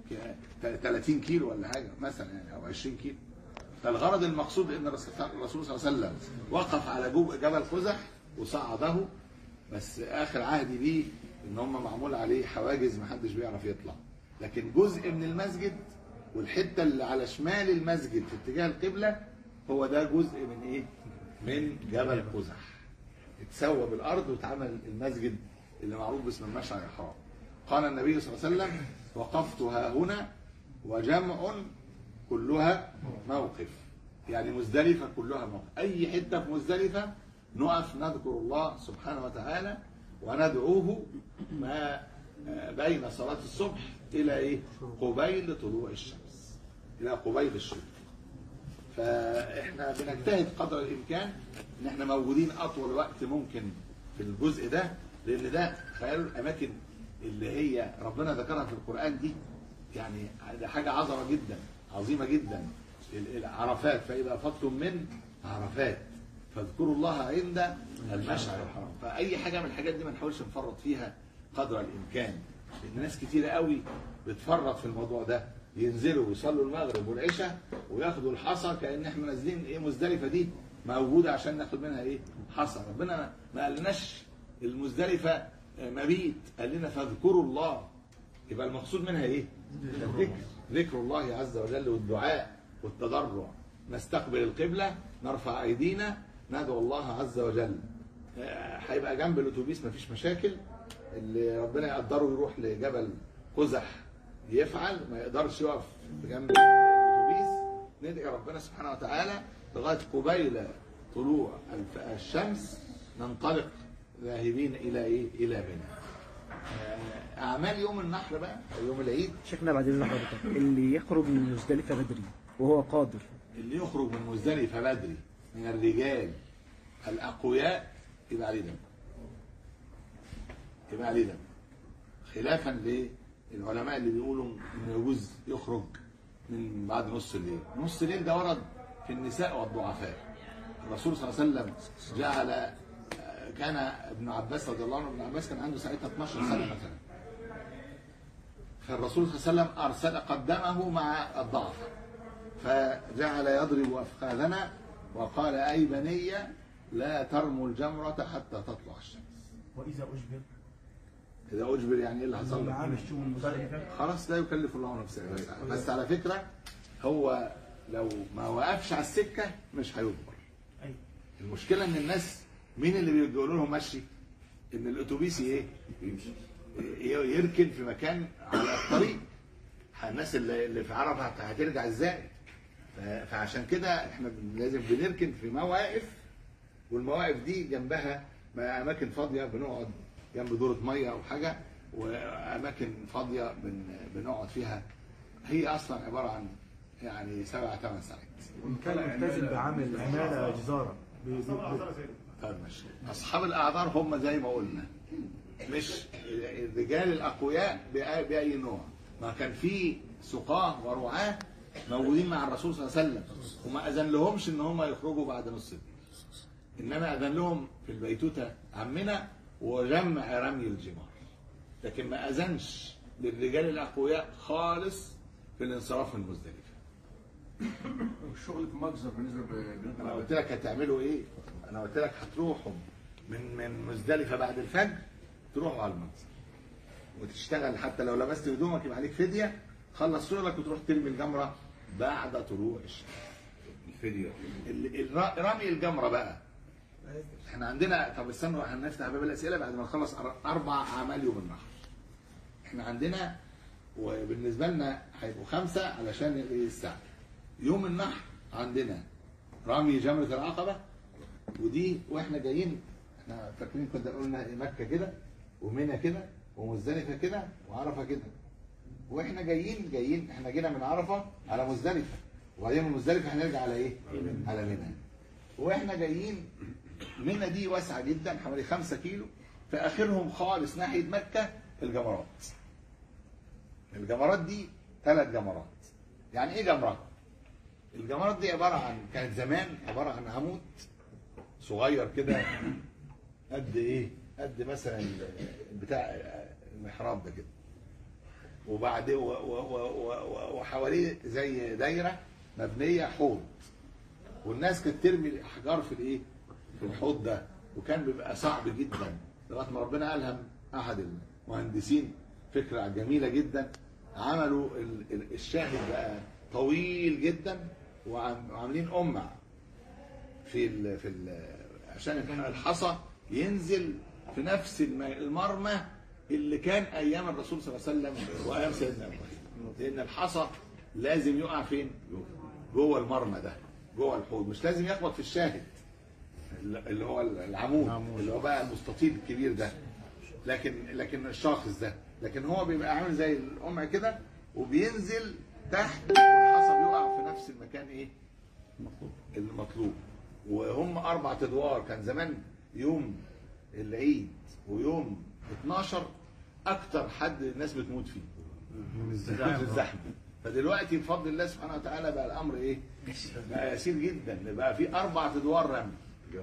ك- 30 كيلو ولا حاجة مثلا يعني أو 20 كيلو فالغرض المقصود ان الرسول الرسول صلى الله عليه وسلم وقف على جو- جبل قزح وصعده بس اخر عهدي بيه ان هم معمول عليه حواجز ما حدش بيعرف يطلع لكن جزء من المسجد والحته اللي على شمال المسجد في اتجاه القبله هو ده جزء من ايه؟ من جبل قزح اتسوى بالارض واتعمل المسجد اللي معروف باسم المشعر الحرام قال النبي صلى الله عليه وسلم وقفت ها هنا وجمع كلها موقف يعني مزدلفة كلها موقف أي حتة في مزدلفة نقف نذكر الله سبحانه وتعالى وندعوه ما آه، بين صلاة الصبح إلى إيه؟ قبيل طلوع الشمس إلى قبيل الشروق فاحنا بنجتهد قدر الامكان ان احنا موجودين اطول وقت ممكن في الجزء ده لان ده خيال الاماكن اللي هي ربنا ذكرها في القران دي يعني ده حاجه عظمه جدا عظيمه جدا ال- ال- عرفات فاذا افضتم من عرفات فاذكروا الله عند المشعر الحرام فاي حاجه من الحاجات دي ما نحاولش نفرط فيها قدر الامكان لان ناس كتير قوي بتفرط في الموضوع ده ينزلوا ويصلوا المغرب والعشاء وياخدوا الحصى كان احنا نازلين ايه مزدلفه دي موجوده عشان ناخد منها ايه حصى ربنا ما قالناش المزدلفه آه، مبيت قال لنا فاذكروا الله يبقى المقصود منها ايه الذكر ذكر الله عز وجل والدعاء والتضرع نستقبل القبله نرفع ايدينا ندعو الله عز وجل آه، هيبقى جنب الاتوبيس مفيش مشاكل اللي ربنا يقدره يروح لجبل قزح يفعل ما يقدرش يقف جنب الاتوبيس ندعي ربنا سبحانه وتعالى لغايه قبيل طلوع الف- الشمس ننطلق ذاهبين الى ايه الى منى آه، اعمال يوم النحر بقى أو يوم العيد شيخنا بعد اذن حضرتك اللي يخرج من مزدلفه بدري وهو قادر اللي يخرج من مزدلفه بدري من الرجال الاقوياء يبقى عليه دم يبقى عليه دم خلافا للعلماء اللي بيقولوا انه يجوز يخرج من بعد نص الليل نص الليل ده ورد في النساء والضعفاء الرسول صلى الله عليه وسلم جعل كان ابن عباس رضي الله عنه ابن عباس كان عنده ساعتها 12 سنه مثلا فالرسول صلى الله عليه وسلم ارسل قدمه مع الضعف فجعل يضرب افخاذنا وقال اي بني لا ترموا الجمره حتى تطلع الشمس وإذا أجبر اذا اجبر يعني ايه اللي حصل له؟ مشوا من مزدلفة خلاص لا يكلف الله نفسا الا وسعها بس على فكره هو لو ما وقفش على السكه مش هيجبر أيوة. المشكله ان الناس مين اللي بيقولوا لهم مشي ان الاتوبيس ايه يمشي ي- يركن في مكان على الطريق الناس اللي اللي في عرفه هت- هترجع ازاي ف- فعشان كده احنا بن- لازم بنركن في مواقف والمواقف دي جنبها ما- اماكن فاضيه بنقعد جنب دوره ميه او حاجه واماكن فاضيه بن بنقعد فيها هي اصلا عباره عن يعني سبع ثمان ساعات وإن كان ملتزم بعمل عمالة جزارة ب- ب- طيب ماشي اصحاب الاعذار هم زي ما قلنا مش الرجال الاقوياء بأي, باي نوع ما كان في سقاه ورعاه موجودين مع الرسول صلى الله عليه وسلم وما اذن لهمش ان هم يخرجوا بعد نص الليل انما اذن لهم في البيتوته عمنا وجمع رمي الجمار لكن ما اذنش للرجال الاقوياء خالص في الانصراف من مزدلفه الشغل في مجزر بالنسبه بالنسبه انا قلت لك هتعملوا ايه انا قلت لك هتروحوا من من مزدلفه بعد الفجر تروحوا على المنصر وتشتغل حتى لو لبست هدومك يبقى عليك فديه تخلص شغلك وتروح ترمي الجمره بعد طلوع الشمس الفديه ال- الر- رمي الجمره بقى احنا عندنا طب استنوا احنا هنفتح باب الاسئله بعد ما نخلص أر- اربع اعمال يوم النحر احنا عندنا وبالنسبه لنا هيبقوا خمسه علشان ايه الساعه يوم النحر عندنا رمي جمرة العقبة ودي واحنا جايين احنا فاكرين كنا قلنا إيه مكة كده ومنى كده ومزدلفة كده وعرفة كده واحنا جايين جايين احنا جينا من عرفة على مزدلفة وبعدين من مزدلفة هنرجع على ايه؟ على منى واحنا جايين منى دي واسعة جدا حوالي خمسة كيلو في اخرهم خالص ناحية مكة الجمرات الجمرات دي ثلاث جمرات يعني ايه جمرات؟ الجمرات دي عباره عن كانت زمان عباره عن عمود صغير كده قد ايه؟ قد مثلا بتاع المحراب ده كده وبعد و- و- و- و- وحواليه زي دايره مبنيه حوض والناس كانت ترمي الاحجار في الايه؟ في الحوض ده وكان بيبقى صعب جدا لغايه ما ربنا الهم احد المهندسين فكره جميله جدا عملوا ال- ال- الشاهد بقى طويل جدا وعم- وعاملين قمع في ال في ال عشان الحصى ينزل في نفس الم- المرمى اللي كان ايام الرسول صلى الله عليه وسلم وايام سيدنا ابراهيم لان الحصى لازم يقع فين؟ جوه المرمى ده جوه الحوض مش لازم يخبط في الشاهد اللي هو العمود اللي هو بقى المستطيل الكبير ده لكن لكن الشاخص ده لكن هو بيبقى عامل زي القمع كده وبينزل تحت والحصى بيقع في نفس المكان ايه المطلوب وهم اربع ادوار كان زمان يوم العيد ويوم 12 اكتر حد الناس بتموت فيه من الزحمه فدلوقتي بفضل الله سبحانه وتعالى بقى الامر ايه بقى يسير جدا بقى في اربع ادوار رمي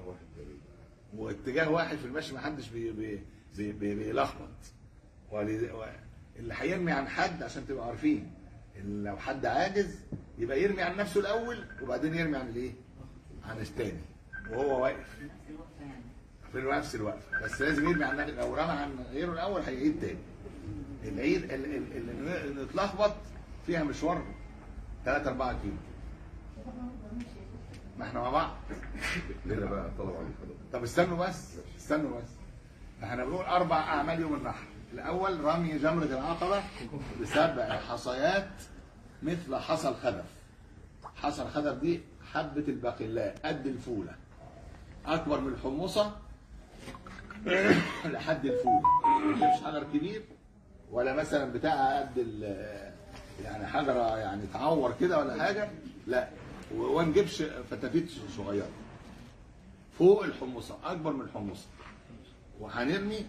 واتجاه واحد في المشي ما حدش بي بي بي بي بيلخبط ولذ- و- اللي هيرمي عن حد عشان تبقوا عارفين اللي لو حد عاجز يبقى يرمي عن نفسه الاول وبعدين يرمي عن الايه؟ عن الثاني وهو واقف في نفس الوقت بس لازم يرمي عن نفسه لو رمى عن غيره الاول هيعيد تاني العيد ال- ال- ال- اللي اتلخبط فيها مشوار 3 4 كيلو ما احنا مع بعض لنا بقى طلب عليك طب استنوا بس استنوا بس احنا بنقول اربع اعمال يوم النحر الاول رمي جمرة العقبة بسبع حصيات مثل حصى الخدف حصى الخدف دي حبة الباقلاء قد الفولة اكبر من الحمصة لحد الفول ما نجيبش حجر كبير ولا مثلا بتاع قد ال- يعني حجره يعني تعور كده ولا حاجه لا و- وما نجيبش فتافيت صغيره فوق الحمصه اكبر من الحمصه وهنرمي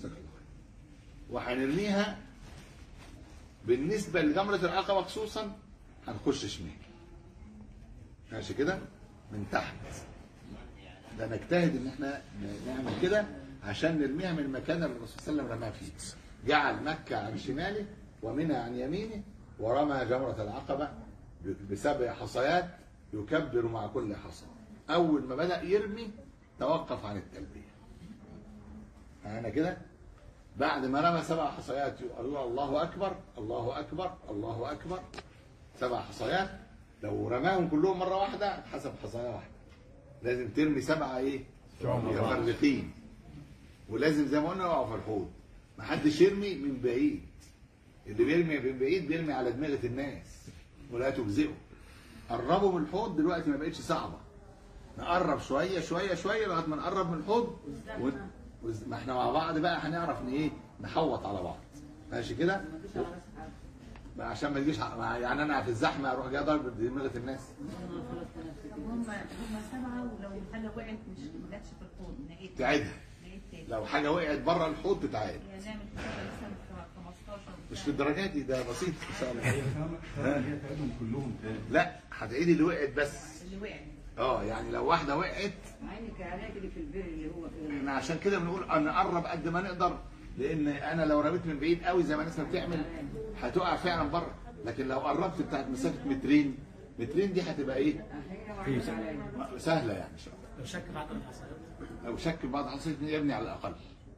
وهنرميها بالنسبه لجمره العقبه خصوصا هنخش شمال ماشي كده من تحت ده نجتهد ان احنا نعمل كده عشان نرميها من المكان اللي الرسول صلى الله عليه وسلم رماها فيه جعل مكة عن شماله ومنها عن يمينه ورمى جمرة العقبة بسبع حصيات يكبر مع كل حصى أول ما بدأ يرمي توقف عن التلبية أنا كده بعد ما رمى سبع حصيات يقول الله أكبر الله أكبر الله أكبر سبع حصيات لو رماهم كلهم مرة واحدة حسب حصايا واحدة لازم ترمي سبعة ايه؟ متفرقين ولازم زي ما قلنا يقعوا في الحوض محدش يرمي من بعيد اللي بيرمي من بعيد بيرمي على دماغة الناس ولا تجزئه قربوا من الحوض دلوقتي ما بقتش صعبة نقرب شوية شوية شوية لغاية ما نقرب من الحوض و... وز- ما احنا مع بعض بقى هنعرف ان ايه نحوط على بعض ماشي كده ما عشان ما تجيش ع- ما- يعني انا في الزحمه اروح جاي ضارب دماغه الناس طب هم هم سبعه ولو الحاجه وقعت مش ما جاتش في الحوض نعيد تعيدها نعيد تاني لو حاجه وقعت بره الحوض تتعاد يعني نعمل كده مثلا في 15 مش في الدرجات دي ده بسيط ان شاء الله هي تعيدهم كلهم تاني لا هتعيدي اللي وقعت بس اللي وقعت اه يعني لو واحده وقعت عينك عليك اللي في البر اللي هو كده احنا عشان كده بنقول ان نقرب قد ما نقدر لان انا لو رميت من بعيد قوي زي ما الناس ما بتعمل هتقع فعلا بره لكن لو قربت بتاعت مسافه مترين مترين دي هتبقى ايه سهله يعني ان شاء الله لو شك بعد الحصيات لو شك في بعض حصيت يبني على الاقل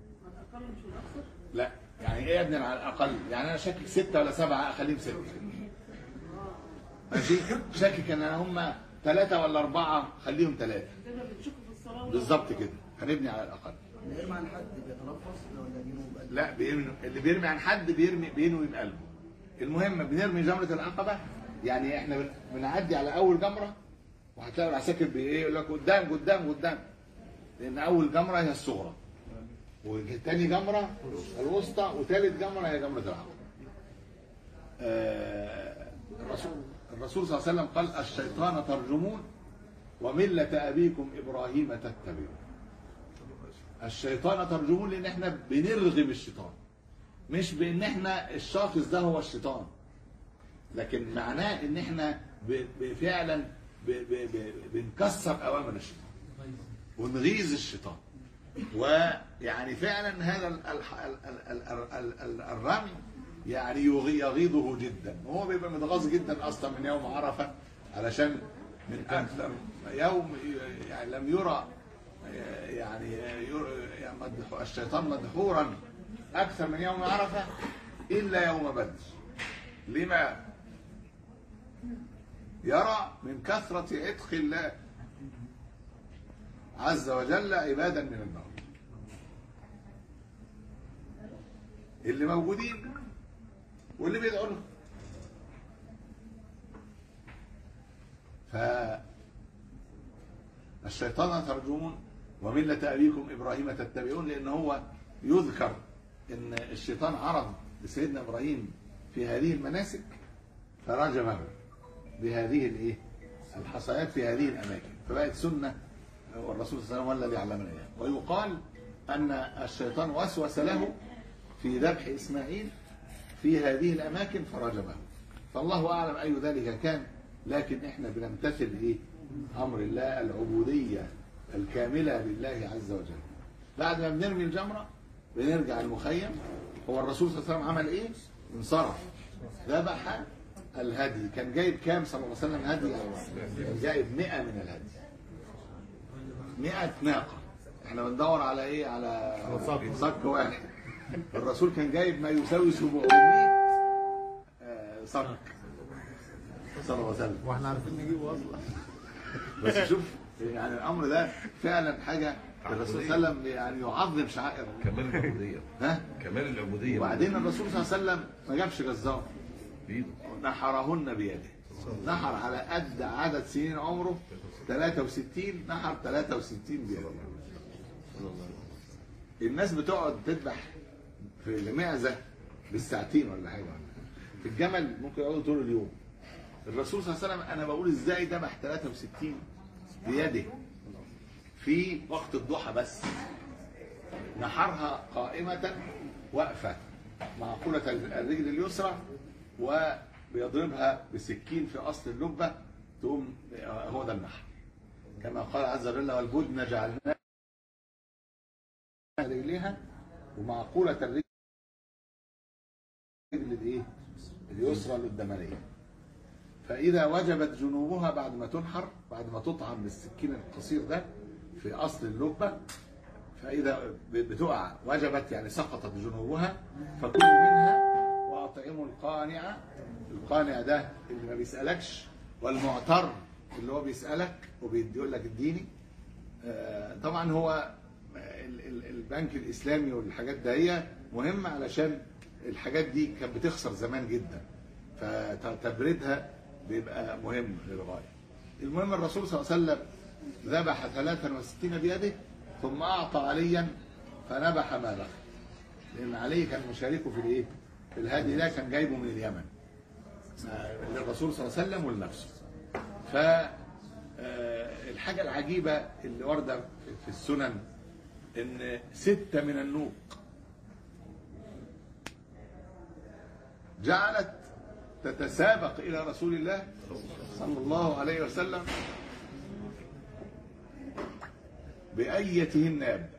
لا يعني ايه يبني على الاقل يعني انا شاكك سته ولا سبعه اخليهم سته ماشي شاكك ان هم ثلاثه ولا اربعه خليهم ثلاثه بالظبط كده هنبني على الاقل يرمي عن حد بيتنفس ولا يجيبه بقلب لا بيرمي اللي بيرمي عن حد بيرمي بينوي بقلبه المهم بنرمي جمره العقبه يعني احنا بن- بنعدي على اول جمره وهتلاقي العساكر بايه يقول لك قدام قدام قدام لان اول جمره هي الصغرى وتاني جمره الوسطى وثالث جمره هي جمره العقبه آه، الرسول الرسول صلى الله عليه وسلم قال الشيطان ترجمون ومله ابيكم ابراهيم تتبعون الشيطان ترجمون لان احنا بنرغم الشيطان مش بان احنا الشاخص ده هو الشيطان لكن معناه ان احنا ب- ب- فعلا ب- ب- ب- بنكسر اوامر الشيطان ونغيظ الشيطان ويعني فعلا هذا ال- ال- ال- ال- ال- ال- ال- الرمي يعني يغي- يغيظه جدا وهو بيبقى متغاظ جدا اصلا من يوم عرفه علشان من اكثر يوم يعني لم يرى يعني ير- يعني مدح- الشيطان مدحورا اكثر من يوم عرفه الا يوم بدر لما يرى من كثرة عتق الله عز وجل عبادا من النار اللي موجودين واللي بيدعوا لهم ف الشيطان ترجمون وملة أبيكم إبراهيم تتبعون لأن هو يذكر أن الشيطان عرض لسيدنا إبراهيم في هذه المناسك فرجمه بهذه الايه؟ الحصيات في هذه الاماكن فبقت سنه والرسول صلى الله عليه وسلم هو الذي علمنا اياها ويقال ان الشيطان وسوس له في ذبح اسماعيل في هذه الاماكن فرجمه فالله اعلم اي ذلك كان لكن احنا بنمتثل ايه؟ امر الله العبوديه الكامله لله عز وجل بعد ما بنرمي الجمره بنرجع المخيم هو الرسول صلى الله عليه وسلم عمل ايه؟ انصرف ذبح الهدي كان جايب كام صلى الله عليه وسلم هدي كان جايب 100 من الهدي 100 ناقة احنا بندور على ايه على صك واحد الرسول كان جايب ما يساوي 700 آه، صك صلى الله عليه وسلم واحنا عارفين نجيبه اصلا بس شوف يعني الامر ده فعلا حاجه الرسول صلى الله عليه وسلم يعني يعظم شعائر الله. كمال العبودية ها كمال العبودية وبعدين الرسول صلى الله عليه وسلم ما جابش جزار بإيده نحرهن بيده نحر على قد عدد سنين عمره 63 نحر 63 بيده الناس بتقعد تذبح في المعزه بالساعتين ولا حاجه في الجمل ممكن يقعدوا طول اليوم الرسول صلى الله عليه وسلم انا بقول ازاي ذبح 63 بيده في وقت الضحى بس نحرها قائمة واقفة معقولة الرجل اليسرى وبيضربها بسكين في أصل اللبة تقوم هو ده النحر كما قال عز وجل والبدن جعلناها رجليها ومعقولة الرجل الايه؟ اليسرى للدمنية فإذا وجبت جنوبها بعد ما تنحر بعد ما تطعم بالسكين القصير ده في أصل اللبة فإذا بتقع وجبت يعني سقطت جنوبها فكلوا منها وأطعموا القانع القانع ده اللي ما بيسألكش والمعتر اللي هو بيسألك وبيقول لك اديني آه، طبعا هو ال- ال- البنك الإسلامي والحاجات ده هي مهمة علشان الحاجات دي كانت بتخسر زمان جدا فتبريدها بيبقى مهم للغاية المهم الرسول صلى الله عليه وسلم ذبح 63 بيده ثم أعطى عليا فنبح ما بقي لأن علي كان مشاركه في الإيه؟ في الهادي ده كان جايبه من اليمن آه، للرسول صلى الله عليه وسلم ولنفسه ف آه، الحاجة العجيبة اللي واردة في- في السنن إن ستة من النوق جعلت تتسابق إلى رسول الله صلى الله عليه وسلم بأيتهن يبدأ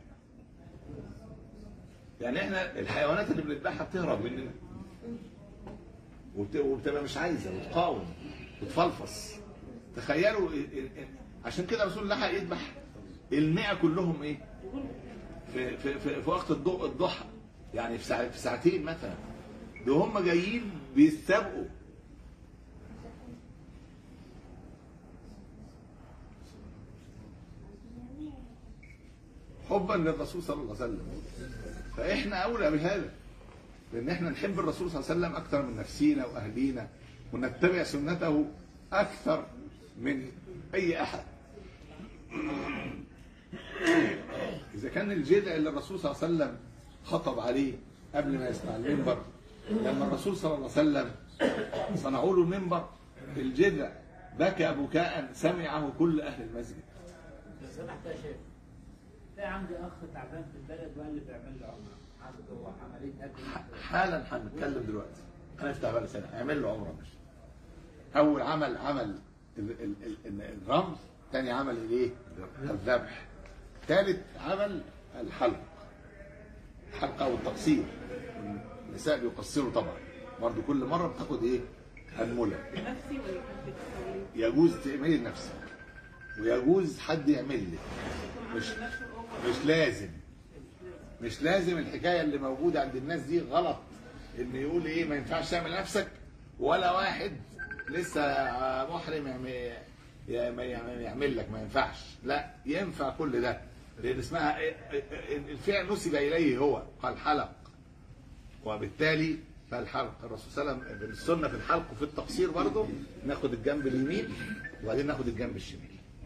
يعني احنا الحيوانات اللي بنذبحها بتهرب مننا وبت- وبتبقى مش عايزه وتقاوم وتفلفص تخيلوا ال- ال- ال- عشان كده رسول الله هيذبح المئة كلهم ايه؟ في في في, في وقت الضوء الضحى يعني في ساعة في ساعتين مثلا ده هم جايين بيستبقوا حبا للرسول صلى الله عليه وسلم فاحنا اولى بهذا لان احنا نحب الرسول صلى الله عليه وسلم اكثر من نفسينا واهلينا ونتبع سنته اكثر من اي احد اذا كان الجذع اللي الرسول صلى الله عليه وسلم خطب عليه قبل ما يصنع المنبر لما الرسول صلى الله عليه وسلم صنعوا له المنبر الجذع بكى بكاء سمعه كل اهل المسجد سمحت يا شيخ في عندي اخ تعبان في البلد وقال لي بيعمل له عمره عنده عمليه اكل حالا هنتكلم دلوقتي انا افتح بقى سنه اعمل له عمره مش اول عمل عمل ال- ال- ال- الرمل ثاني عمل الايه الذبح ثالث عمل الحلق الحلقه او التقصير النساء بيقصروا طبعا برضه كل مره بتاخد ايه انمله نفسي ولا كنت يجوز تعملي لنفسك ويجوز حد يعمل لك مش مش لازم مش لازم الحكايه اللي موجوده عند الناس دي غلط ان يقول ايه ما ينفعش تعمل نفسك ولا واحد لسه محرم يعمل يعمل- يعمل لك ما ينفعش لا ينفع كل ده لان اسمها الفعل نسب اليه هو قال حلق وبالتالي فالحلق الرسول صلى الله عليه وسلم السنه في الحلق وفي التقصير برضه ناخد الجنب اليمين وبعدين ناخد الجنب الشمال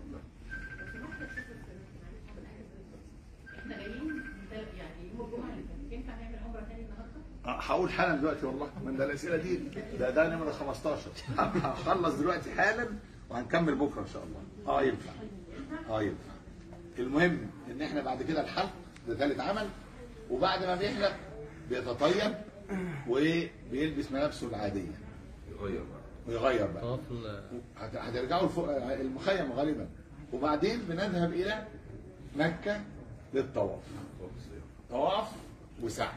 احنا جايين ده يعني يوم الجمعه اللي فاتت ينفع نعمل عمره تاني النهارده؟ أه، هقول حالا دلوقتي والله من ده الاسئله دي ده ده نمره 15 هخلص دلوقتي حالا وهنكمل بكره ان شاء الله اه ينفع اه ينفع المهم ان احنا بعد كده الحلق ده ثالث عمل وبعد ما بيحلق بيتطيب وبيلبس ملابسه العاديه يغير بقى ويغير بقى طواف ال- هت- هترجعوا الفوق المخيم غالبا وبعدين بنذهب الى مكه للطواف طواف وسعي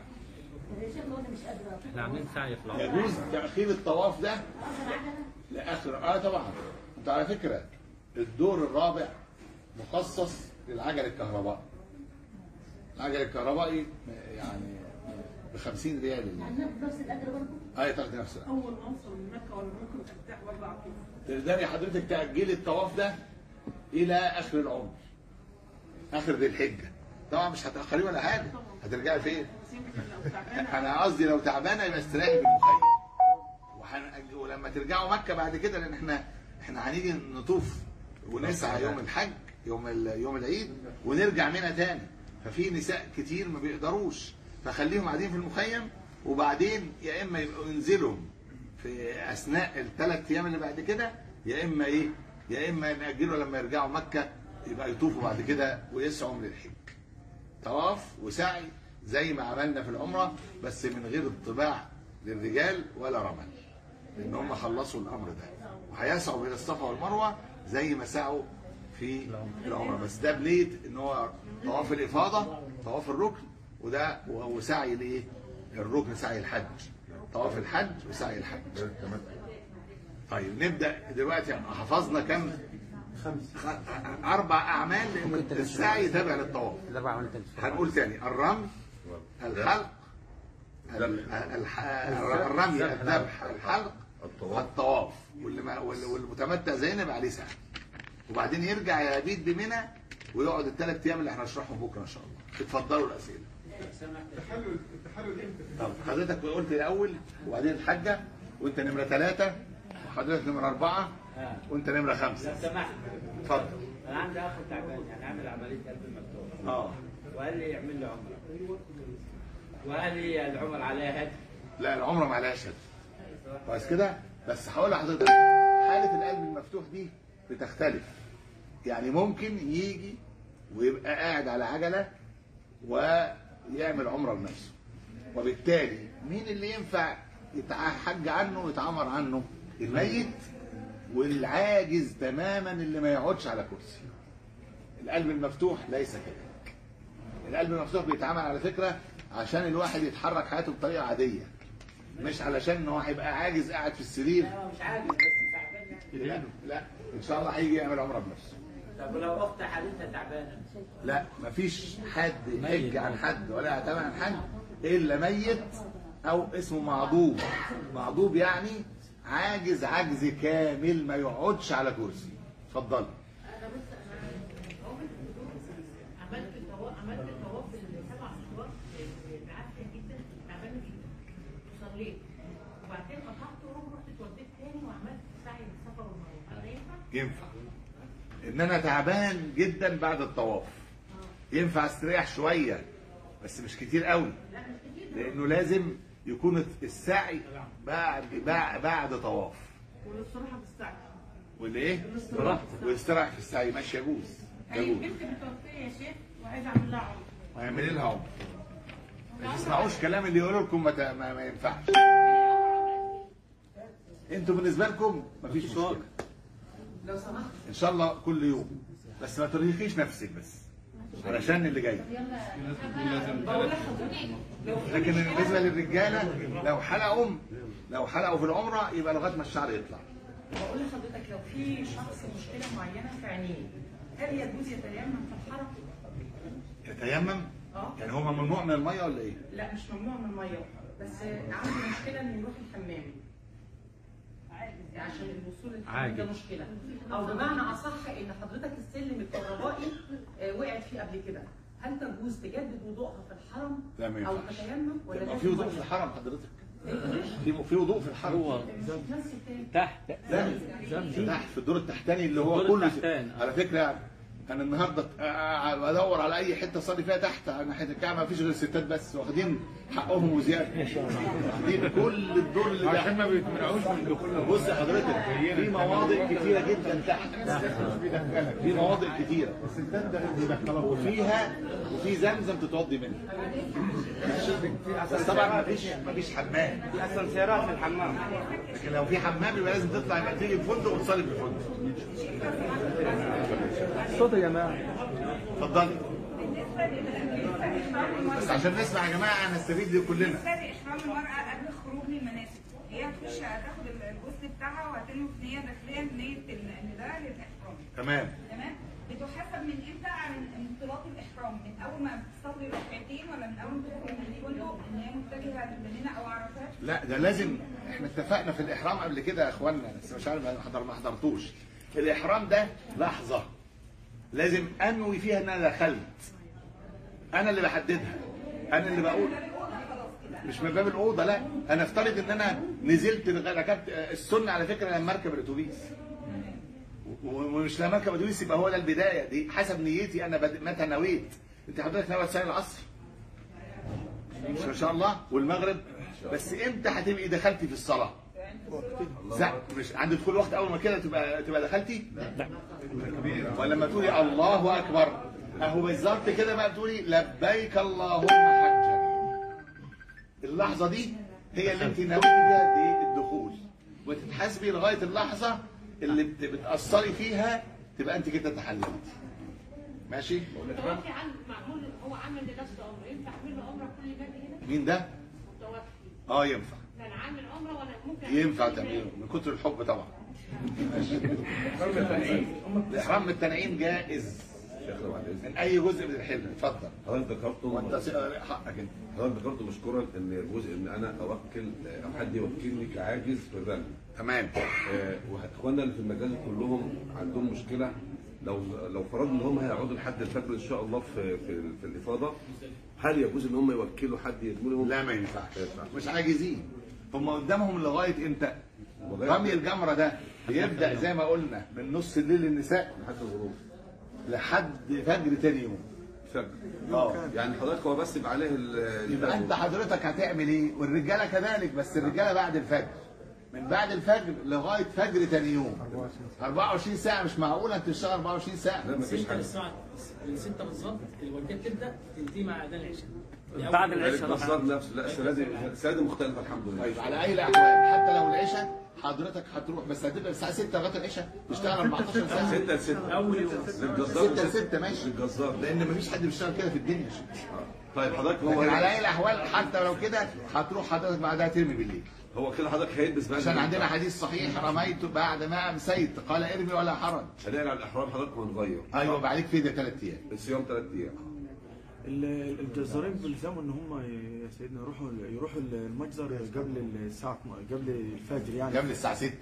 احنا عاملين سعي في العمر يجوز تأخير الطواف ده لآخر اه طبعا انت على فكرة الدور الرابع مخصص للعجل الكهربائي العجل الكهربائي يعني ب 50 ريال اللي نفس الاجر برضه اه تاخد نفس الأجر. اول ما اوصل من مكه ولا ممكن ارتاح وارجع كده تقدري حضرتك تأجلي الطواف ده إلى آخر العمر آخر ذي الحجة طبعا مش هتأخريه ولا حاجة هترجعي فين؟ بس يمكن لو تعبانه انا قصدي لو تعبانه يبقى استريحي بالمخيم وحن... ولما ترجعوا مكه بعد كده لان احنا احنا هنيجي نطوف ونسعى يوم الحج يوم ال... يوم العيد ونرجع منها تاني ففي نساء كتير ما بيقدروش فخليهم قاعدين في المخيم وبعدين يا اما يبقوا ينزلوا في اثناء الثلاث ايام اللي بعد كده يا اما ايه يا اما ناجلوا لما يرجعوا مكه يبقى يطوفوا بعد كده ويسعوا من الحج طواف وسعي زي ما عملنا في العمره بس من غير اطباع للرجال ولا رمل لان هم خلصوا الامر ده وهيسعوا بين الصفا والمروه زي ما سعوا في العمره بس ده بليد ان هو طواف الافاضه طواف الركن وده وسعي الايه الركن سعي الحج طواف الحج وسعي الحج طيب نبدا دلوقتي حفظنا كم خ- اربع اعمال لان السعي تابع للطواف الاربع عملت هنقول تاني الرمي الحلق ال- الح- الرمي الذبح الحلق الطواف. الطواف واللي ما- واللي- والمتمتع زينب عليه سعي وبعدين يرجع يبيت بمنى ويقعد الثلاث ايام اللي احنا هنشرحهم بكره ان شاء الله اتفضلوا الاسئله طب حضرتك قلت الاول وبعدين الحجه وانت نمره ثلاثه وحضرتك نمره اربعه وانت نمره خمسه لو سمحت اتفضل انا عندي اخ تعبان يعني عامل عمليه قلب مفتوح اه وقال لي اعمل له عمره وقال لي العمر عليها هدي لا العمره ما عليهاش هدف كويس كده بس هقول لحضرتك حاله القلب المفتوح دي بتختلف يعني ممكن يجي ويبقى قاعد على عجله ويعمل عمره لنفسه وبالتالي مين اللي ينفع يتحج عنه ويتعمر عنه الميت والعاجز تماما اللي ما يقعدش على كرسي القلب المفتوح ليس كذلك القلب المفتوح بيتعمل على فكره عشان الواحد يتحرك حياته بطريقه عاديه مش علشان ان هو هيبقى عاجز قاعد في السرير لا هو مش عاجز بس تعبان يعني لا لا ان شاء الله هيجي يعمل عمره بنفسه طب ولو اخت حالتها تعبانه لا مفيش حد يحج عن حد ولا يعتمد عن حد الا ميت او اسمه معضوب معضوب يعني عاجز عجز كامل ما يقعدش على كرسي اتفضل عملت الطواف عملت الطواف السبع اشواط بعافيه جدا تعبانه جدا وصليت وبعدين قطعت ورحت اتوديت تاني وعملت سعي السفر والمروه هذا ينفع؟ ينفع ان انا تعبان جدا بعد الطواف ينفع استريح شويه بس مش كتير قوي لا مش كتير لانه لازم يكون السعي بعد بعد, بعد طواف والاستراحه بالسعي واللي ايه ويستريح في السعي ماشي يجوز اي يجوز بنت متوفيه يا شيخ وعايزه اعمل لها عمره ويعمل لها عمر ما تسمعوش كلام اللي يقولوا لكم ما, ت- ما, ما ينفعش انتوا بالنسبه لكم مفيش مشكله لو سمحت ان شاء الله كل يوم بس ما ترهقيش نفسك بس علشان اللي جاي بقول لحضرتك لو لكن بالنسبه للرجاله لو حلقوا لو حلقوا في العمره يبقى لغايه ما الشعر يطلع بقول لحضرتك لو في شخص مشكله معينه في عينيه هل يجوز يتيمم في الحرم؟ يتيمم اه يعني هو ممنوع من الميه ولا ايه؟ لا مش ممنوع من الميه بس عنده مشكله انه يروح الحمام عشان الوصول للحمام ده مشكله او بمعنى اصح ان حضرتك السلم الكهربائي آه، وقعت فيه قبل كده هل تجوز تجدد وضوءها في الحرم لا ما او ينفعش تتيمم ولا طب ما لازم في وضوء مية؟ في الحرم حضرتك في في وضوء في الحرم نفس التاني تحت لا تحت في الدور التحتاني اللي هو الدور كله التحتاني. على فكره يعني انا النهارده آه، بدور على اي حته اصلي فيها تحت على ناحيه الكعبه ما فيش غير الستات بس واخدين حقهم وزياده واخدين كل الدور اللي تحت عشان ما بيتمنعوش من دخول بص يا حضرتك في مواضع كتيره جدا تحت في مواضع كتيره الستات ده بيدخلوا وفيها وفي زمزم تتوضي منه بس طبعا مفيش مفيش حمام في اسانسيرات في الحمام لكن لو في حمام يبقى لازم تطلع يبقى تيجي الفندق وتصلي في الفندق صوت يا جماعه اتفضلي بس عشان نسمع يا جماعه نستفيد دي كلنا فرق احرام المراه قبل الخروج من المناسك هي هتخش هتاخد الغسل بتاعها وهتنوي في نيه داخليه نيه ال- ان ده للاحرام تمام تمام بتحسب من امتى عن انطلاق الاحرام من اول ما بتصلي ركعتين ولا من اول ما تدخل من الفندق ان هي متجهه لمنى او عرفات لا ده لازم احنا اتفقنا في الاحرام قبل كده يا اخوانا بس مش عارف أنا حضر ما حضرتوش الاحرام ده لحظه لازم انوي فيها ان انا دخلت انا اللي بحددها انا اللي بقول مش من باب الاوضه لا انا افترض ان انا نزلت ركبت السنه على فكره لما اركب الاتوبيس و- ومش لما اركب الاتوبيس يبقى هو ده البدايه دي حسب نيتي انا بد... متى نويت انت حضرتك ناوي تصلي العصر مش ان شاء الله والمغرب بس امتى هتبقي دخلتي في الصلاه لا مش عند دخول الوقت اول ما كده تبقى تبقى دخلتي لا ولا لما تقولي الله اكبر اهو بالظبط كده بقى بتقولي لبيك اللهم حجا اللحظه دي هي اللي انت نويتي فيها دي الدخول وتتحاسبي لغايه اللحظه اللي بت- بتاثري فيها تبقى انت كده تحللتي ماشي متوفي عنه معمول هو عمل لنفسه عمره ينفع اعمل له عمره كل ده هنا مين ده متوفي اه ينفع كان عامل عمره ولا ممكن ينفع تعمله من كتر الحب طبعا الاحرام من التنعيم جائز من اي جزء من الحلم اتفضل حضرتك ذكرته وانت س- حقك انت حضرتك ذكرت مشكورا ان جزء ان انا اوكل او حد يوكلني كعاجز في الرمي تمام واخواننا اللي في المجال كلهم عندهم مشكله لو لو فرضنا ان هم هيقعدوا لحد الفجر ان شاء الله في في, في الافاضه هل يجوز ان هم يوكلوا حد يرمي لهم؟ لا ما ينفعش مش عاجزين هم قدامهم لغايه امتى رمي الجمره ده بيبدا زي ما قلنا من نص الليل النساء لحد الغروب لحد فجر تاني يوم فجر اه يعني حضرتك هو بس يبقى عليه ال- يبقى انت حضرتك هتعمل ايه والرجاله كذلك بس الرجاله بعد الفجر من بعد الفجر لغايه فجر تاني يوم 24 ساعه مش معقوله انت تشتغل 24 ساعه من 6 للساعة من 6 بالظبط الوجبات تبدا تنتهي مع اذان العشاء بعد العشاء الجزار نفسه لا السنه دي السنه دي مختلفه الحمد لله طيب على اي الاحوال حتى لو العشاء حضرتك هتروح بس هتبقى الساعه 6 لغايه العشاء تشتغل 14 ساعه 6 ل 6 اول يوم 6 ل 6 ماشي للجزار لان مفيش حد بيشتغل كده في الدنيا طيب حضرتك هو لكن على اي الاحوال حتى لو كده هتروح حضرتك بعدها ترمي بالليل هو كده حضرتك هيلبس بقى عشان عندنا حديث صحيح رميت بعد ما امسيت قال ارمي ولا حرج هنقلع الاحرام حضرتك ونغير ايوه بقى عليك فدية ثلاث ايام الصيام ثلاث ايام ال- الجزارين بيلزموا ان هم يا سيدنا يروحوا يروحوا المجزر قبل الساعه قبل الفجر يعني قبل الساعه 6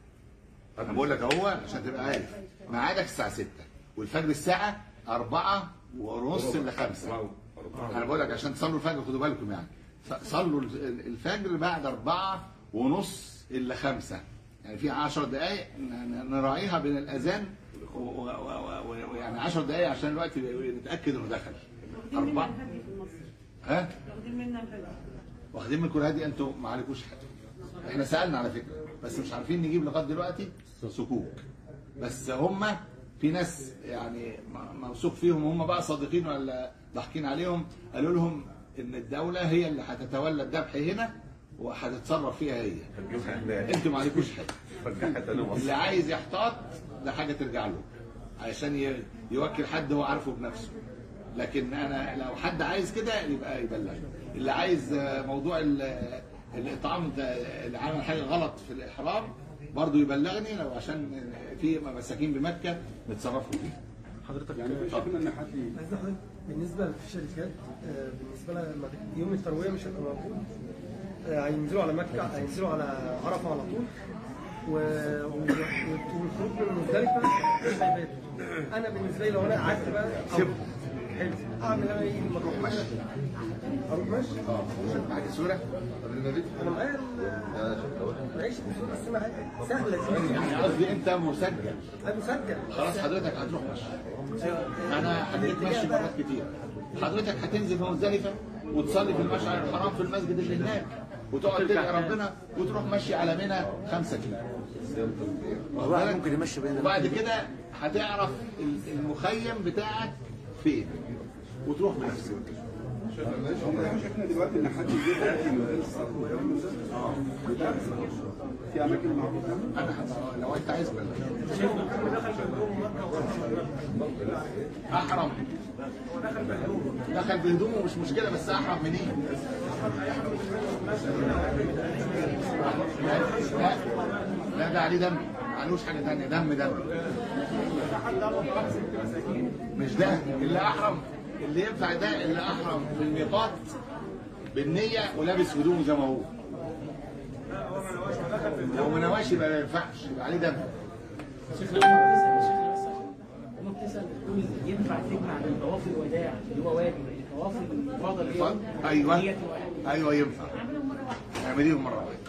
انا بقول لك اهو عشان تبقى عارف ميعادك الساعه 6 والفجر الساعه 4 ونص ل 5 انا بقول لك عشان تصلوا الفجر خدوا بالكم يعني صلوا الفجر بعد 4 ونص الا 5 يعني في 10 دقائق نراعيها بين الاذان و- و- و- و- ويعني 10 دقائق عشان الوقت نتاكد انه دخل أربعة ها واخدين منا الفجر واخدين من كل هادي انتوا ما عليكوش حاجه احنا سالنا على فكره بس مش عارفين نجيب لغايه دلوقتي سكوك بس هم في ناس يعني م- موثوق فيهم هم بقى صادقين ولا ضاحكين عليهم قالوا لهم ان الدوله هي اللي هتتولى الذبح هنا وهتتصرف فيها هي انتوا ما عليكوش حاجه اللي عايز يحتاط ده حاجه ترجع له عشان ي- يوكل حد هو عارفه بنفسه لكن انا لو حد عايز كده يبقى يبلغ اللي عايز آه، موضوع ال- الاطعام ده اللي عمل حاجه غلط في الاحرام برضه يبلغني لو عشان في مساكين بمكه نتصرفوا فيه حضرتك يعني في شك ان حد بالنسبه للشركات آه، بالنسبه لها لما يوم الترويه مش هيبقى موجود آه، هينزلوا على مكه هينزلوا على عرفه على طول و... و... والخروج من مزدلفه مش هيباتوا انا بالنسبه لي لو انا قعدت بقى سيبهم حلو اعمل انا ايه لما اروح مشي اروح مشي اه معاك الصوره انا معايا ال- معيش الصوره بس معايا سهله يعني قصدي انت مسجل انا مسجل خلاص حضرتك هتروح مشي انا حكيت مشي مرات كتير حضرتك هتنزل في مزدلفه وتصلي في المشعر الحرام في المسجد اللي هناك وتقعد تدعي ربنا وتروح مشي على منى 5 كيلو واخد بالك؟ ممكن يمشي بين وبعد كده هتعرف ال- المخيم بتاعك فين وتروح بنفسك شفنا دلوقتي ان حد يجيب في اماكن معروفه انا لو انت عايز بلغ احرم دخل بهدومه مش مشكله بس احرم منين؟ لا لا ده عليه دم معلوش حاجه ثانيه دم دم مش ده اللي احرم اللي ينفع ده اللي احرم في الميقات بالنيه ولابس هدومه زي ما هو لو ما نواش يبقى ما ينفعش يبقى عليه دم هم بتسال بتقول ينفع تجمع بين طواف الوداع اللي هو واجب طواف الافاضه اللي هي ايوه نية واحد. ايوه ينفع اعمليهم مره واحده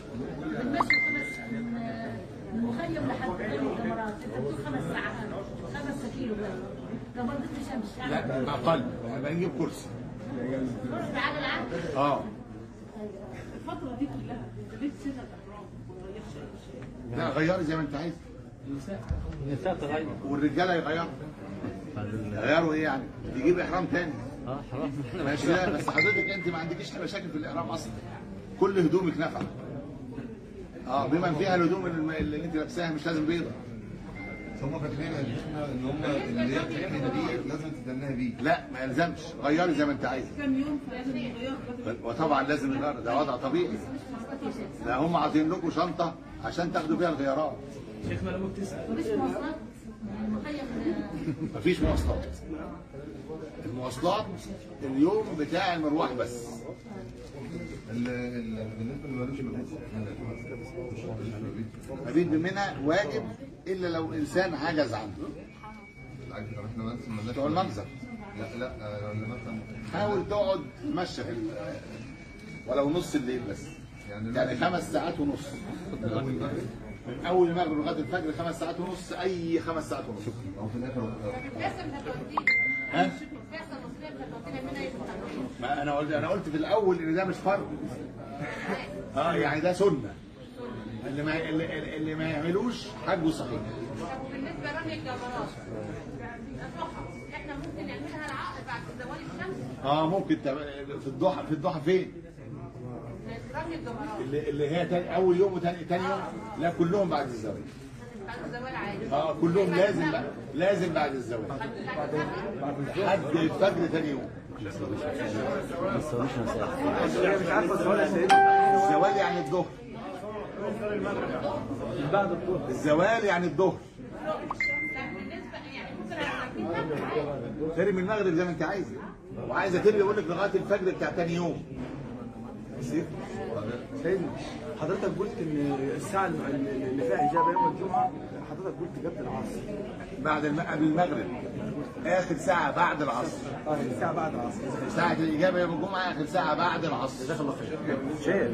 المخيم لحد الجمرات خمس ساعات خمس كيلو ده برضه شمس لا اقل يبقى نجيب كرسي بعد العام اه الفترة دي كلها ليه سن الإحرام ما تغيرش أي شيء لا غيري زي ما انت عايز النساء تغير والرجاله يغيروا يغيروا ايه يعني يجيب احرام تاني اه حرام ماشي لا بس حضرتك انت ما عندكيش مشاكل في الاحرام اصلا كل هدومك نافعه اه بما فيها الهدوم الم- اللي انت لابساها مش لازم بيضه هم فاكرين ان احنا ان هم اللي هي بتاعتنا دي لازم تستناها بيه لا ما يلزمش غيري زي ما انت عايز كام يوم لازم يغير وطبعا لازم يغير ده وضع طبيعي ده هم عاطين لكم شنطه عشان تاخدوا فيها الغيارات شيخنا لما بتسال مفيش مواصلات مخيم مفيش مواصلات المواصلات اليوم بتاع المروح بس ال- ال- بالنسبه للمالوش مبيت بمنى واجب الا لو انسان حجز عنده احنا بس مالناش بتوع المنظر لا لا آه، اللي مثلا حاول تقعد تمشى في ال- ولو نص الليل بس يعني خمس ساعات ونص من اول المغرب لغايه الفجر خمس ساعات ونص اي خمس ساعات ونص او في الاخر لازم هتوديه ها؟ البعثة المصرية هتودينا منها يوم ما انا قلت انا قلت في الاول ان ده مش فرض اه يعني ده سنه اللي ما اللي, اللي ما يعملوش حجه صحيح بالنسبة لرمي الجمرات الضحى احنا ممكن نعملها العقل بعد زوال الشمس اه ممكن تب- في الضحى في الضحى فين؟ رمي الجمرات اللي, اللي هي تاني اول يوم وتاني تاني يوم لا كلهم بعد الزواج بعد زوال عادي اه كلهم لازم لازم بعد الزواج لحد الفجر تاني يوم مش عارفه السؤال يا سيدنا الزوال يعني الظهر بعد الظهر الزوال يعني الظهر ترمي المغرب زي ما انت عايز وعايزه ترمي يقول لك لغايه الفجر بتاع تاني يوم سيدنا حضرتك قلت ان الساعه اللي اللي فيها اجابه يوم الجمعه حضرتك قلت قبل العصر بعد الم... قبل المغرب اخر ساعه بعد العصر اه الساعه بعد العصر ساعه الاجابه يوم الجمعه اخر ساعه بعد العصر جزاك الله خير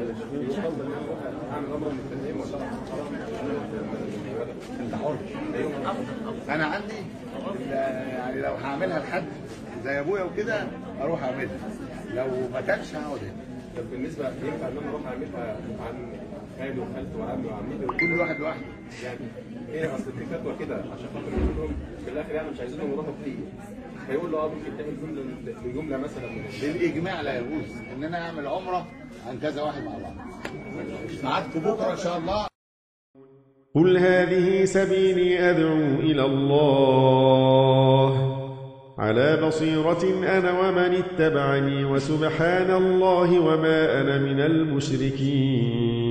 انت حر انا عندي ال- يعني لو هعملها لحد زي ابويا وكده اروح اعملها لو ما كانش هقعد هنا طب بالنسبه ينفع ان انا اروح اعملها عن خالي وخالتي وعمي وعمتي كل واحد لوحده يعني ايه اصل في فتوى كده عشان خاطر يقول لهم في الاخر يعني مش عايزينهم يروحوا كتير هيقول له اه ممكن تعمل جمله بجمله مثلا من بالاجماع لا يجوز ان انا اعمل عمره عن كذا واحد مع بعض معاكم بكره ان شاء الله قل هذه سبيلي أدعو إلى الله على بصيرة أنا ومن اتبعني وسبحان الله وما أنا من المشركين